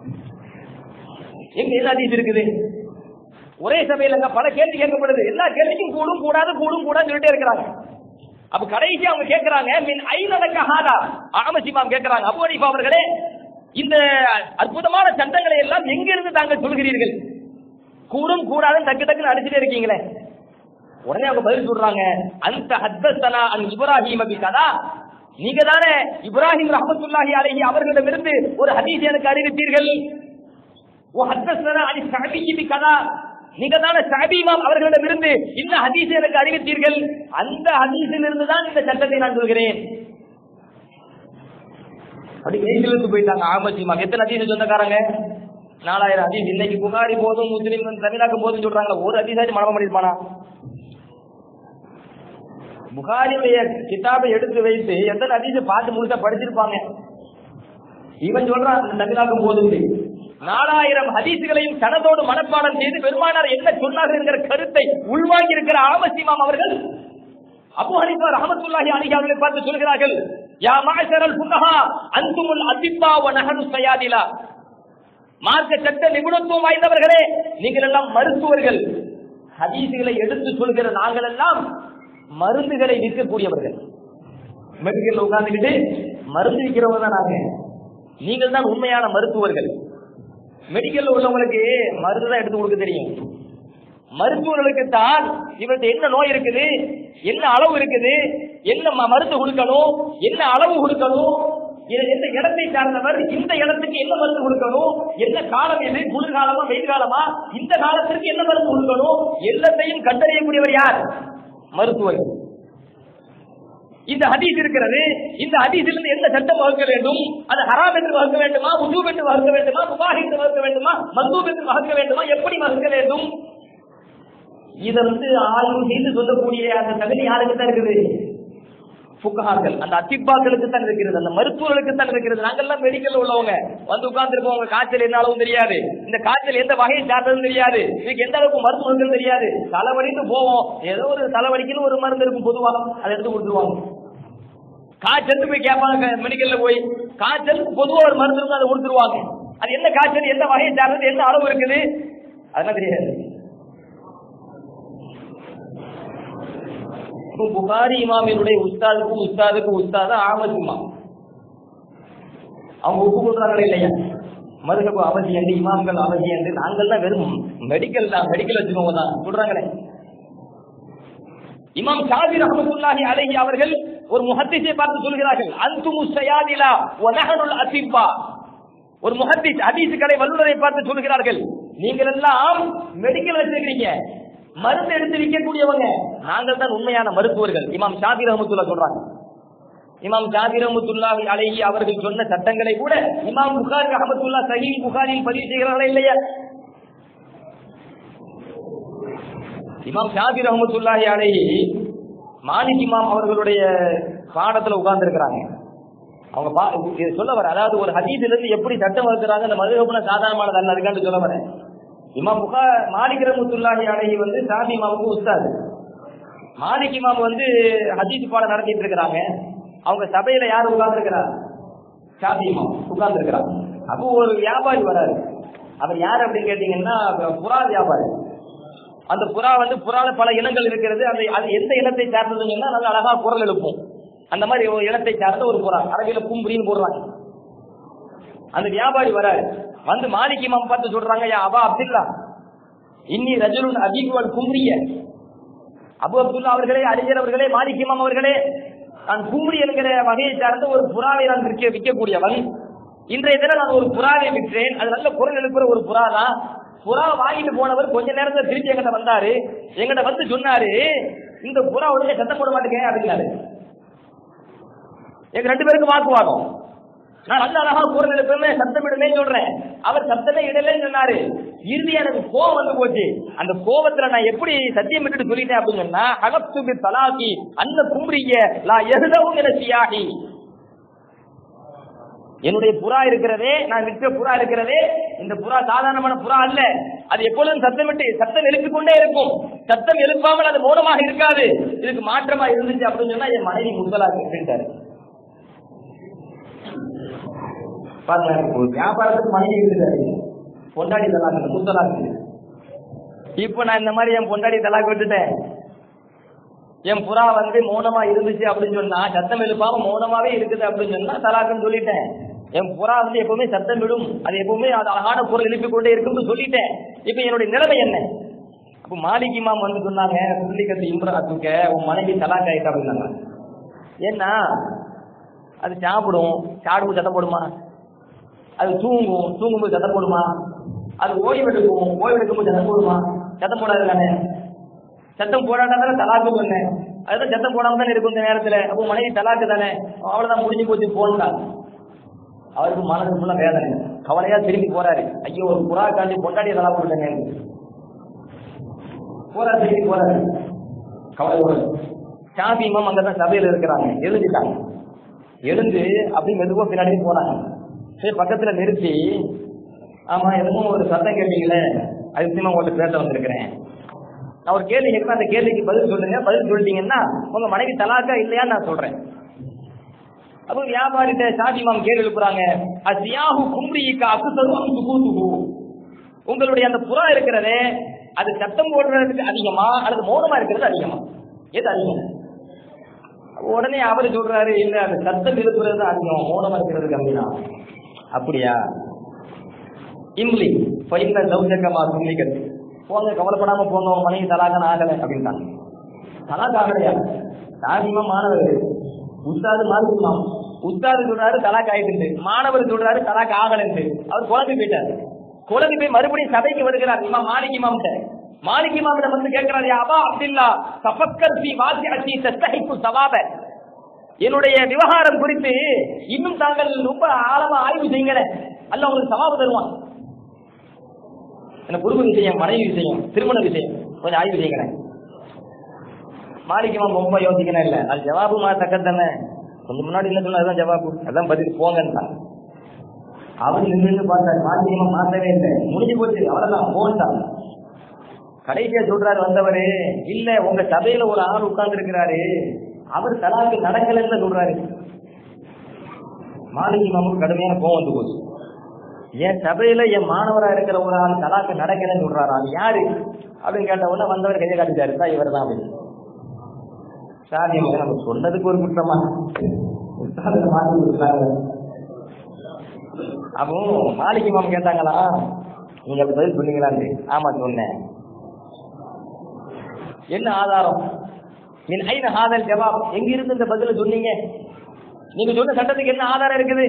S2: எங்க எந்த ஹதீஸ் இருக்குது ஒரே சபையில அங்க பல கேள்வி கேட்கப்படுது எல்லா கேள்விக்கும் கூடும் கூடாது கூடும் கூடாது சொல்லிட்டே இருக்கிறாங்க அப்ப கடைசி அவங்க கேட்கிறாங்க மின் ஐநலக்க ஹாதா ஆமசிமாம் கேட்கிறாங்க அபு ஹனீஃபா அவர்களே இந்த அற்புதமான சட்டங்களை எல்லாம் எங்கிருந்து தாங்கள் சொல்கிறீர்கள் கூடும் கூடாதுன்னு டக்கு டக்குன்னு அடிச்சுட்டே இருக்கீங்களே உடனே அவங்க பதில் சொல்றாங்க அந்த ஹத்தஸ்தனா அன் இப்ராஹிம் அபி கதா நீங்க தானே இப்ராஹிம் ரஹமத்துல்லாஹி அலைஹி அவர்களிடமிருந்து ஒரு ஹதீஸ் எனக்கு அறிவித்தீர்கள் ஓ ஹத்தஸ்தனா அனி சஹபி பி கதா நீங்க தானே சஹபீமாம் அவர்களிடமிருந்து இந்த ஹதீஸ் எனக்கு அறிவித்தீர்கள் அந்த ஹதீஸில் இருந்து தான் இந்த சட்டத்தை நான் சொல்கிறேன் அப்படி மெய்சிலிருந்து போயிட்டாங்க ஆமசிமா எத்தனை ஹதீஸ் சொந்தக்காரங்க நாலாயிரம் ஹதீஸ் இன்னைக்கு புகாரி போதும் முஸ்லீம் தமிழாக்கம் போதும் சொல்றாங்க ஒரு ஹதீஸாச்சும் மனப்பம் பண்ணிருப்பானா புகாரியுடைய கிதாபை எடுத்து வைத்து எத்தனை ஹதீஸை பார்த்து முழுசா படிச்சிருப்பாங்க இவன் சொல்றான் தமிழாக்கம் போதும் நாலாயிரம் ஹதீசுகளையும் கனதோடு மனப்பாடம் செய்து பெருமானார் என்ன சொன்னார்கள் என்கிற கருத்தை உள்வாங்கி இருக்கிற ஆமசிமாம் அவர்கள் அபு ஹனிஃபா ரஹமத்துல்லாஹி அலைஹி அவர்களை பார்த்து சொல்கிறார்கள் யா மஅஷரல் ஃபுகஹா அன்துமுல் அதிப்பா வ நஹனு ஸயாதிலா மார்க்க சட்ட நிபுணத்துவம் வாய்ந்தவர்களே நீங்கள் எல்லாம் மருத்துவர்கள் ஹதீசுகளை எடுத்து சொல்கிற நாங்கள் எல்லாம் மருந்துகளை விற்கக்கூடியவர்கள் மெடிக்கல்ல உட்கார்ந்துக்கிட்டு மருந்து விற்கிறவங்க தான் நாங்க நீங்கள் தான் உண்மையான மருத்துவர்கள் மெடிக்கல்ல உள்ளவங்களுக்கு மருந்து தான் எடுத்து கொடுக்க தெரியும் மருத்துவர்களுக்கு தான் இவர்கிட்ட என்ன நோய் இருக்குது என்ன அளவு இருக்குது என்ன ம- மருந்து கொடுக்கணும் என்ன அளவு கொடுக்கணும் இது எந்த இடத்தை சார்ந்தவர் இந்த இடத்துக்கு என்ன மருந்து கொடுக்கணும் என்ன காலம் எது குளிர்காலமா வெயில் காலமா இந்த காலத்திற்கு என்ன மருந்து கொடுக்கணும் எல்லாத்தையும் கண்டறியக்கூடியவர் யார் மருத்துவர் இந்த ஹதீஸ் இருக்கிறது இந்த ஹதீஸிலிருந்து எந்த சட்டம் வகுக்க வேண்டும் அது ஹராம் என்று வகுக்க வேண்டுமா உஜூப் என்று வகுக்க வேண்டுமா முபாஹ் என்று வகுக்க வேண்டுமா மந்தூப் என்று வகுக்க வேண்டுமா எப்படி வகுக்க வேண்டும் இதை வந்து ஆய்வு செய்து சொல்லக்கூடிய அந்த தகுதி யாருக்கு தான் இருக்குது புகார்கள் அந்த அத்திப்பாக்களுக்கு தான் இருக்கிறது அந்த மருத்துவர்களுக்கு தான் இருக்கிறது நாங்கெல்லாம் மெடிக்கல் உள்ளவங்க வந்து உட்கார்ந்துருப்போங்க காய்ச்சல் என்ன அளவும் தெரியாது இந்த காய்ச்சல் எந்த வகையை சார்ந்ததும் தெரியாது இதுக்கு எந்த அளவுக்கு மருத்துவர்கள் தெரியாது தலைவலின்னு போவோம் ஏதோ ஒரு தலைவலிக்குன்னு ஒரு மருந்து இருக்கும் பொதுவா அதை எடுத்து கொடுத்துருவாங்க காய்ச்சல் போய் கேட்பாங்க மெடிக்கல்ல போய் காய்ச்சலுக்கு பொதுவா ஒரு மருந்து இருக்கும் அதை கொடுத்துருவாங்க அது என்ன காய்ச்சல் எந்த வகையை சார்ந்தது என்ன அளவு இருக்குது அதெல்லாம் தெரியாது இப்போ புகாரி இமாமினுடைய உஸ்தாதுக்கும் உஸ்தாதுக்கும் உஸ்தாது ஆமத் இமாம் அவங்க ஒப்புக்கொள்றாங்களே இல்லையா மதுகப்பு அவசியம் இமாம்கள் அவசியம் நாங்கள்லாம் வெறும் மெடிக்கல் தான் மெடிக்கல் வச்சுக்கோங்க தான் சொல்றாங்களே இமாம் ஷாபி ரஹமத்துல்லாஹி அலைஹி அவர்கள் ஒரு முஹத்திஸை பார்த்து சொல்கிறார்கள் அன்துமு ஸயாதிலா வ நஹனுல் அத்திப்பா ஒரு முஹத்திஸ் ஹதீஸ் கடை வல்லுநரை பார்த்து சொல்கிறார்கள் நீங்கள் எல்லாம் மெடிக்கல் வச்சிருக்கீங்க மருந்து எடுத்து விற்கக்கூடியவங்க நாங்கள் தான் உண்மையான மருத்துவர்கள் இமாம் ஷாபி ரஹமத்துல்லா சொல்றாங்க இமாம் ஷாபி ரஹமத்துல்லாஹி அலைஹி அவர்கள் சொன்ன சட்டங்களை கூட இமாம் புகாரி ரஹமத்துல்லா சஹீஹ் புகாரியில் பதிவு செய்கிறார்களா இல்லையா இமாம் ஷாபி ரஹமத்துல்லாஹி அலைஹி மாலிக் இமாம் அவர்களுடைய பாடத்துல உட்கார்ந்து இருக்கிறாங்க அவங்க பா- இது சொல்ல வர அதாவது ஒரு ஹதீஸ்ல இருந்து எப்படி சட்டம் வகுக்கிறாங்க அந்த மதுகப்புன சாதாரணமானது அல்ல அதுக்காண்டு சொல்ல வரேன் இமாம் புகா மாலிக் ரஹமத்துல்லாஹி அலைஹி வந்து ஷாபி இமாமுக்கு உஸ்தாது மாலிக் இமாம் வந்து ஹதீஸ் பாடம் நடத்திட்டு இருக்கிறாங்க அவங்க சபையில யார் உட்கார்ந்து ஷாபி இமாம் உட்கார்ந்து இருக்கிறாங்க அப்போ ஒரு வியாபாரி வராரு அவர் யார் அப்படின்னு கேட்டீங்கன்னா புறா வியாபாரி அந்த புறா வந்து புறால பல இனங்கள் இருக்கிறது அந்த அது எந்த இனத்தை சார்ந்ததுன்னா நல்ல அழகா குரல் எழுப்பும் அந்த மாதிரி ஒரு இனத்தை சார்ந்த ஒரு புறா அரபியில கும்புரின்னு போடுறாங்க அந்த வியாபாரி வராரு வந்து மாலிக் இமாம் பார்த்து சொல்றாங்க யா அபா அப்துல்லா இன்னி ரஜுலுன் அதிகுவல் கும்ரிய அபு அப்துல்லா அவர்களே அறிஞர் அவர்களே மாலிகிமாம் அவர்களே நான் கும்ரி என்கிற வகையை சார்ந்த ஒரு புறாவை நான் விற்க விற்கக்கூடியவன் இன்றைய தினம் நான் ஒரு புறாவை விற்றேன் அது நல்ல குரல் எழுப்புற ஒரு புறா தான் புறா வாங்கிட்டு போனவர் கொஞ்ச நேரத்துல திருப்பி எங்கிட்ட வந்தாரு எங்கிட்ட வந்து சொன்னாரு இந்த புறா உடனே சத்தம் போட மாட்டேங்க அப்படின்னாரு எங்க ரெண்டு பேருக்கு வாக்குவாதம் நான் நல்ல அழகா குரல் எழுப்புமே சத்தமிடுமே சொல்றேன் அவர் சத்தமே இடலன்னு சொன்னாரு இறுதி எனக்கு கோவம் வந்து போச்சு அந்த கோவத்துல நான் எப்படி சத்தியம் விட்டுட்டு சொல்லிட்டேன் அப்படின்னு சொன்னா அகப்து பி தலாகி அந்த கும்ரிய லா எதுவும் என சியாகி என்னுடைய புறா இருக்கிறதே நான் விற்ற புறா இருக்கிறதே இந்த புறா சாதாரணமான புறா அல்ல அது எப்பொழுதும் சத்தமிட்டு சத்தம் எழுப்பிக் கொண்டே இருக்கும் சத்தம் எழுப்பாமல் அது மௌனமாக இருக்காது இதுக்கு மாற்றமா இருந்துச்சு அப்படின்னு சொன்னா என் மனைவி முத்தலாக்கு அப்படின்ட்டாரு பாருங்க ஒரு வியாபாரத்துக்கு மனைவி இருக்கிறாரு பொண்டாடி தலாக்கு முத்தலாக்கு இப்ப நான் இந்த மாதிரி என் பொண்டாடி தலாக்கு விட்டுட்டேன் என் புறா வந்து மௌனமா இருந்துச்சு அப்படின்னு சொன்னா சத்தம் எழுப்பாம மௌனமாவே இருக்குது அப்படின்னு சொன்னா தலாக்குன்னு சொல்லிட்டேன் என் புறா வந்து எப்பவுமே சத்தம் விடும் அது எப்பவுமே அது அழகான குரல் எழுப்பிக் கொண்டே இருக்கும்னு சொல்லிட்டேன் இப்ப என்னுடைய நிலைமை என்ன அப்ப மாலிகி மாம் வந்து சொன்னாங்க புள்ளிக்கத்து இம்ராத்துக்க உன் மனைவி தலாக் ஆயிட்டா அப்படின்னாங்க ஏன்னா அது சாப்பிடும் சாப்பிடும்போது சத்தம் போடுமா அது தூங்கும் தூங்கும்போது சத்தம் போடுமா அது ஓய்வு எடுக்கும் ஓய்வு எடுக்கும்போது சத்தம் போடுமா சத்தம் போடாது தானே சத்தம் போடாட்டாதான் தலாக்கு சொன்னேன் அதுதான் சத்தம் போடாம தானே இருக்கும் இந்த நேரத்துல அப்போ மனைவி தலாக்கு தானே அவ்வளவுதான் முடிஞ்சு போச்சு போனா அவருக்கு மனசு ஃபுல்லா வேதனை கவலையா திரும்பி போறாரு ஐயோ ஒரு புறா காண்டி பொண்டாடிய தலா போட்டேன் போறாரு திரும்பி போறாரு கவலை சாபி இமாம் அங்கதான் சபையில இருக்கிறாங்க எழுதிட்டாங்க எழுந்து அப்படி மெதுவா பின்னாடி போனாங்க சரி பக்கத்துல நிறுத்தி ஆமா எதுவும் ஒரு சத்தம் கேட்டீங்களே அது விஷயமா உங்கள்ட்ட பேச வந்திருக்கிறேன் நான் ஒரு கேள்வி கேட்கிறேன் அந்த கேள்விக்கு பதில் சொல்லுங்க பதில் சொல்லிட்டீங்கன்னா உங்க மனைவி தலாக்கா இல்லையான்னு நான் சொல்றேன் அப்போ வியாபாரிட்ட சாதி மாம் கேள்வி எழுப்புறாங்க அசியாஹு கும்ரியிக்கா அக்குசருவம் சுகூதுகு உங்களுடைய அந்த புறா இருக்கிறதே அது சத்தம் போடுறதுக்கு அதிகமா அல்லது மௌனமா இருக்கிறது அதிகமா எது அதிகம் உடனே அவர் சொல்றாரு இல்ல அந்த சத்தம் எழுப்புறது தான் அதிகம் மௌனமா இருக்கிறது கம்மிதான் அப்படியா இம்லி பைந்த சௌஜகமா கும்லிக்கிறது போங்க கவலைப்படாம போங்க உங்க மனைவி தலாகன் ஆகல அப்படின்ட்டாங்க தலாக் ஆகலையா சாதிமா மாணவர் உஸ்தாது மாறுமா உஸ்தாது சொல்றாரு தலாக் ஆயிட்டு மாணவர் சொல்றாரு தலாக் ஆகலன்ட்டு அவர் குழந்தை போயிட்டாரு குழந்தை போய் மறுபடியும் சபைக்கு வருகிறார் இமாம் மாலிக் இமாம்கிட்ட மாலிக் இமாமிடம் வந்து கேட்கிறார் யா அபா அப்துல்லா தஃபக்கர் ஃபீ வாசிஅத்தி தஸ்தஹிப்பு சவாப என்னுடைய விவகாரம் குறித்து இன்னும் தாங்கள் ரொம்ப ஆழமா ஆய்வு செய்யுங்களேன் அல்ல உங்களுக்கு சவாபு தருவான் என்ன குடும்ப விஷயம் மனைவி விஷயம் திருமண விஷயம் கொஞ்சம் ஆய்வு செய்யுங்களேன் மாலிகமா ரொம்ப யோசிக்கணும் இல்ல அது ஜவாபு மா தக்கத்தானே கொஞ்சம் முன்னாடி என்ன சொன்னா அதுதான் ஜவாபு அதான் பதில் போங்கன்னு அவர் நின்று பார்த்தாரு மாலிகமா மாத்தவே இல்லை முடிஞ்சு போச்சு அவ்வளவுதான் போன்ட்டான் கடைசியா சொல்றாரு வந்தவரு இல்ல உங்க சபையில ஒரு ஆள் உட்கார்ந்து இருக்கிறாரு அவர் தலாக்கு நடக்கலன்னு சொல்றாரு மாலிகி மாமுக்கு கடுமையான கோவம் வந்து போச்சு என் சபையில என் மாணவரா இருக்கிற ஒரு ஆள் தலாக்கு நடக்கலன்னு சொல்றாரு அது யாரு அப்படின்னு கேட்ட உடனே வந்தவர் கையை காட்டிட்டாரு தான் இவர் தான் அப்படின்னு சாதி நம்ம சொன்னதுக்கு ஒரு குற்றமா உஸ்தாதுல மாத்தி கொடுத்தாங்க அப்போ மாலிகி மாம் கேட்டாங்களா நீங்க அப்படி பதில் சொன்னீங்களான்னு ஆமா சொன்னேன் என்ன ஆதாரம் மின் ஐன ஹாதல் ஜவாப் எங்க இருந்து இந்த பதில சொன்னீங்க நீங்க சொன்ன சட்டத்துக்கு என்ன ஆதாரம் இருக்குது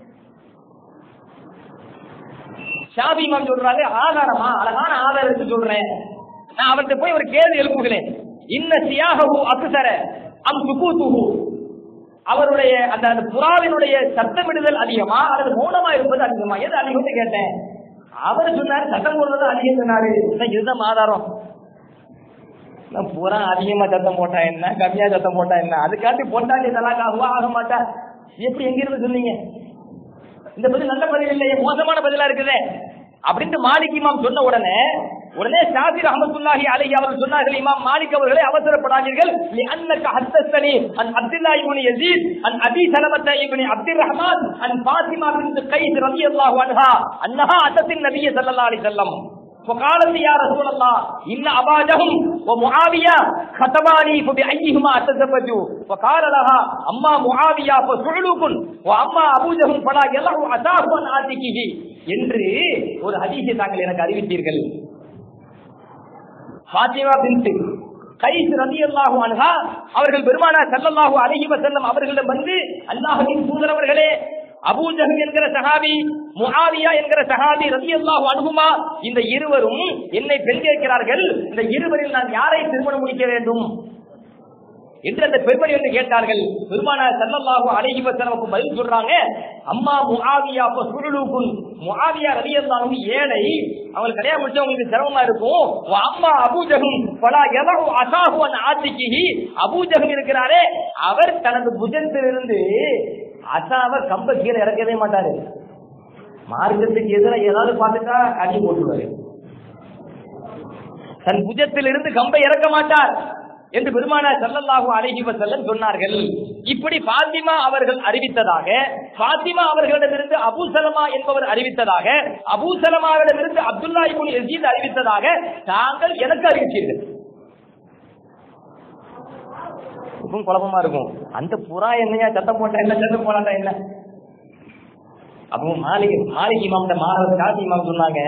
S2: ஷாபி இமாம் சொல்றாங்க ஆதாரமா அழகான ஆதாரம் இருக்கு சொல்றேன் நான் அவர்கிட்ட போய் ஒரு கேள்வி எழுப்புகிறேன் இன்ன சியாகவு அக்சர அம் சுகூத்துஹு அவருடைய அந்த அந்த புறாவினுடைய சத்தமிடுதல் அதிகமா அல்லது மௌனமா இருப்பது அதிகமா எது அதிகம்னு கேட்டேன் அவர் சொன்னாரு சத்தம் போடுறது அதிகம் சொன்னாரு என்ன இதுதான் ஆதாரம் நான் புறா அதிகமா சத்தம் போட்டா என்ன கம்மியா சத்தம் போட்டா என்ன அதுக்காண்டி பொண்டாட்டி தலாக் ஆகுவா ஆக மாட்டா எப்படி எங்க இருந்து சொன்னீங்க இந்த பதில் நல்ல பதில் இல்லையே மோசமான பதிலா இருக்குதே அப்படின்ட்டு மாலிக் இமாம் சொன்ன உடனே உடனே ஷாஃபி ரஹமத்துல்லாஹி அலைஹி அவர்கள் சொன்னார்கள் இமாம் மாலிக் அவர்களை அவசரப்படாதீர்கள் லிஅன்னக ஹத்தஸ்தனி அன் அப்துல்லா இப்னு யஸீத் அன் அபி சலமத்த இப்னு அப்துர் ரஹ்மான் அன் ஃபாத்திமா பின்த் கைஸ் ரலியல்லாஹு அன்ஹா அன்னஹா அத்தத்தின் நபிய ஸல்லல்லாஹு அலைஹி வஸல்லம் فقالت يا رسول الله إن أبا جهم ومعاوية ختماني فبأيهما أتزوج وقال لها أما معاوية فسعلوك وأما أبو جهم فلا يلع عتاه عن عاتقه என்று ஒரு ஹதீஸை தாங்கள் எனக்கு அறிவித்தீர்கள் ஃபாத்திமா பின்த் கைஸ் ரலியல்லாஹு அன்ஹா அவர்கள் பெருமானார் ஸல்லல்லாஹு அலைஹி வஸல்லம் அவர்களிடம் வந்து அல்லாஹ்வின் தூதரவர்களே அபூஜஹல் என்கிற சஹாபி முஆவியா என்கிற சஹாபி ரலியல்லாஹு அன்ஹுமா இந்த இருவரும் என்னை பெண் கேட்கிறார்கள் இந்த இருவரில் நான் யாரை திருமணம் முடிக்க வேண்டும் என்று அந்த பெண்மணி வந்து கேட்டார்கள் பெருமானார் ஸல்லல்லாஹு அலைஹி வஸல்லம் பதில் சொல்றாங்க அம்மா முஆவியா ஃபசுலுகுன் முஆவியா ரலியல்லாஹு ஏழை அவங்களுக்கு கல்யாணம் முடிச்சா உங்களுக்கு சிரமமா இருக்கும் வ அம்மா அபூஜஹம் ஃபலா யதஹு அசாஹு அன் ஆத்திகிஹி அபூஜஹம் இருக்கிறாரே அவர் தனது புஜத்திலிருந்து அசாவை கம்ப கீழே இறக்கவே மாட்டாரு மார்க்கத்துக்கு எதிராக ஏதாவது பார்த்துட்டா அடி போட்டுருவாரு தன் புஜத்திலிருந்து கம்பை இறக்க மாட்டார் என்று பெருமானார் ஸல்லல்லாஹு அலைஹி வஸல்லம் சொன்னார்கள் இப்படி பாத்திமா அவர்கள் அறிவித்ததாக பாத்திமா அவர்களிடமிருந்து அபூ சலமா என்பவர் அறிவித்ததாக அபூ சலமாவிடமிருந்து அப்துல்லா இப்னு யஸீத் அறிவித்ததாக தாங்கள் எனக்கு அறிவித்தீர்கள் இப்பவும் குழப்பமா இருக்கும் அந்த புறா என்னையா சத்தம் போட்டா என்ன சத்தம் போடாட்டா என்ன அப்போ மாளிகை மாளிகை இமாம்கிட்ட மாணவர் காசி இமாம் சொன்னாங்க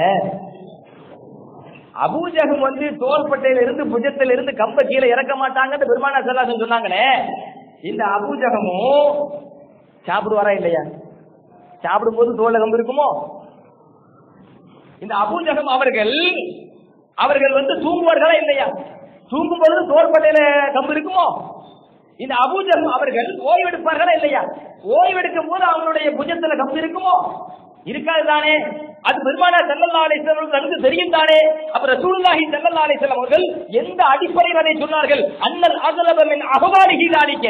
S2: அபூஜகம் வந்து தோள்பட்டையில இருந்து புஜத்தில இருந்து கம்ப கீழே இறக்க மாட்டாங்கன்னு பெருமானா சல்லாசன் சொன்னாங்களே இந்த அபூஜகமும் சாப்பிடுவாரா இல்லையா சாப்பிடும்போது தோல்ல கம்பு இருக்குமோ இந்த அபூஜகம் அவர்கள் அவர்கள் வந்து தூங்குவார்களா இல்லையா தூங்கும் பொழுது தோள்பட்டையில கம்பு இருக்குமோ இந்த அபூஜகம் அவர்கள் ஓய்வெடுப்பார்களா இல்லையா ஓய்வெடுக்கும் போது அவங்களுடைய புஜத்துல கம்பு இருக்குமோ இருக்காது தானே அது பெருமானார் செல்லல்லா அலிஸ்லாம் தனக்கு தெரியும் தானே அப்ப ரசூலுல்லாஹி செல்லல்லா அலிஸ்லாம் அவர்கள் எந்த அடிப்படையில் அதை சொன்னார்கள் அண்ணல் அகலபமின் அகவாலிகி தானிக்க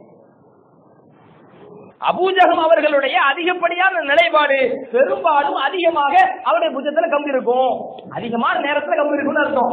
S2: அபூஜகம் அவர்களுடைய அதிகப்படியான நிலைப்பாடு பெரும்பாலும் அதிகமாக அவருடைய புஜத்துல கம்பு இருக்கும் அதிகமான நேரத்துல கம்பு இருக்கும்னு அர்த்தம்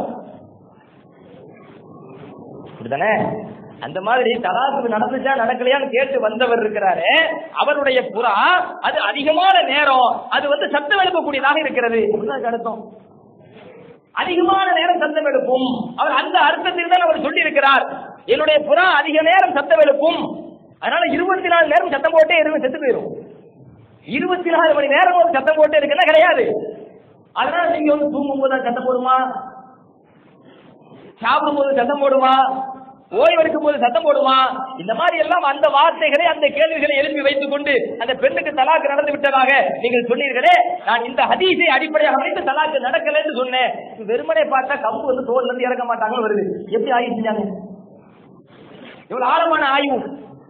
S2: அப்படிதானே அந்த மாதிரி தலாசுக்கு நடந்துச்சா நடக்கலையான்னு கேட்டு வந்தவர் இருக்கிறாரு அவருடைய புறா அது அதிகமான நேரம் அது வந்து சத்தம் எழுப்பக்கூடியதாக இருக்கிறது அப்படிதான் அர்த்தம் அதிகமான நேரம் சத்தம் எழுப்பும் அவர் அந்த அர்த்தத்தில் தான் அவர் சொல்லி இருக்கிறார் என்னுடைய புறா அதிக நேரம் சத்தம் எழுப்பும் அதனால இருபத்தி நாலு நேரம் சத்தம் போட்டே இருந்து செத்து போயிடும் இருபத்தி நாலு மணி நேரம் ஒரு சத்தம் போட்டே இருக்குன்னா கிடையாது அதனால நீங்க வந்து தூங்கும் போது சத்தம் போடுமா சாப்பிடும் போது சத்தம் போடுமா ஓய்வெடுக்கும் போது சத்தம் போடுமா இந்த மாதிரி எல்லாம் அந்த வார்த்தைகளை அந்த கேள்விகளை எழுப்பி வைத்துக் கொண்டு அந்த பெண்ணுக்கு தலாக்கு நடந்து விட்டதாக நீங்கள் சொன்னீர்களே நான் இந்த ஹதீஸை அடிப்படையாக வைத்து தலாக்கு நடக்கல என்று சொன்னேன் வெறுமனை பார்த்தா கம்பு வந்து தோல்ல இருந்து இறக்க மாட்டாங்க வருது எப்படி ஆய்வு செஞ்சாங்க இவ்வளவு ஆழமான ஆய்வு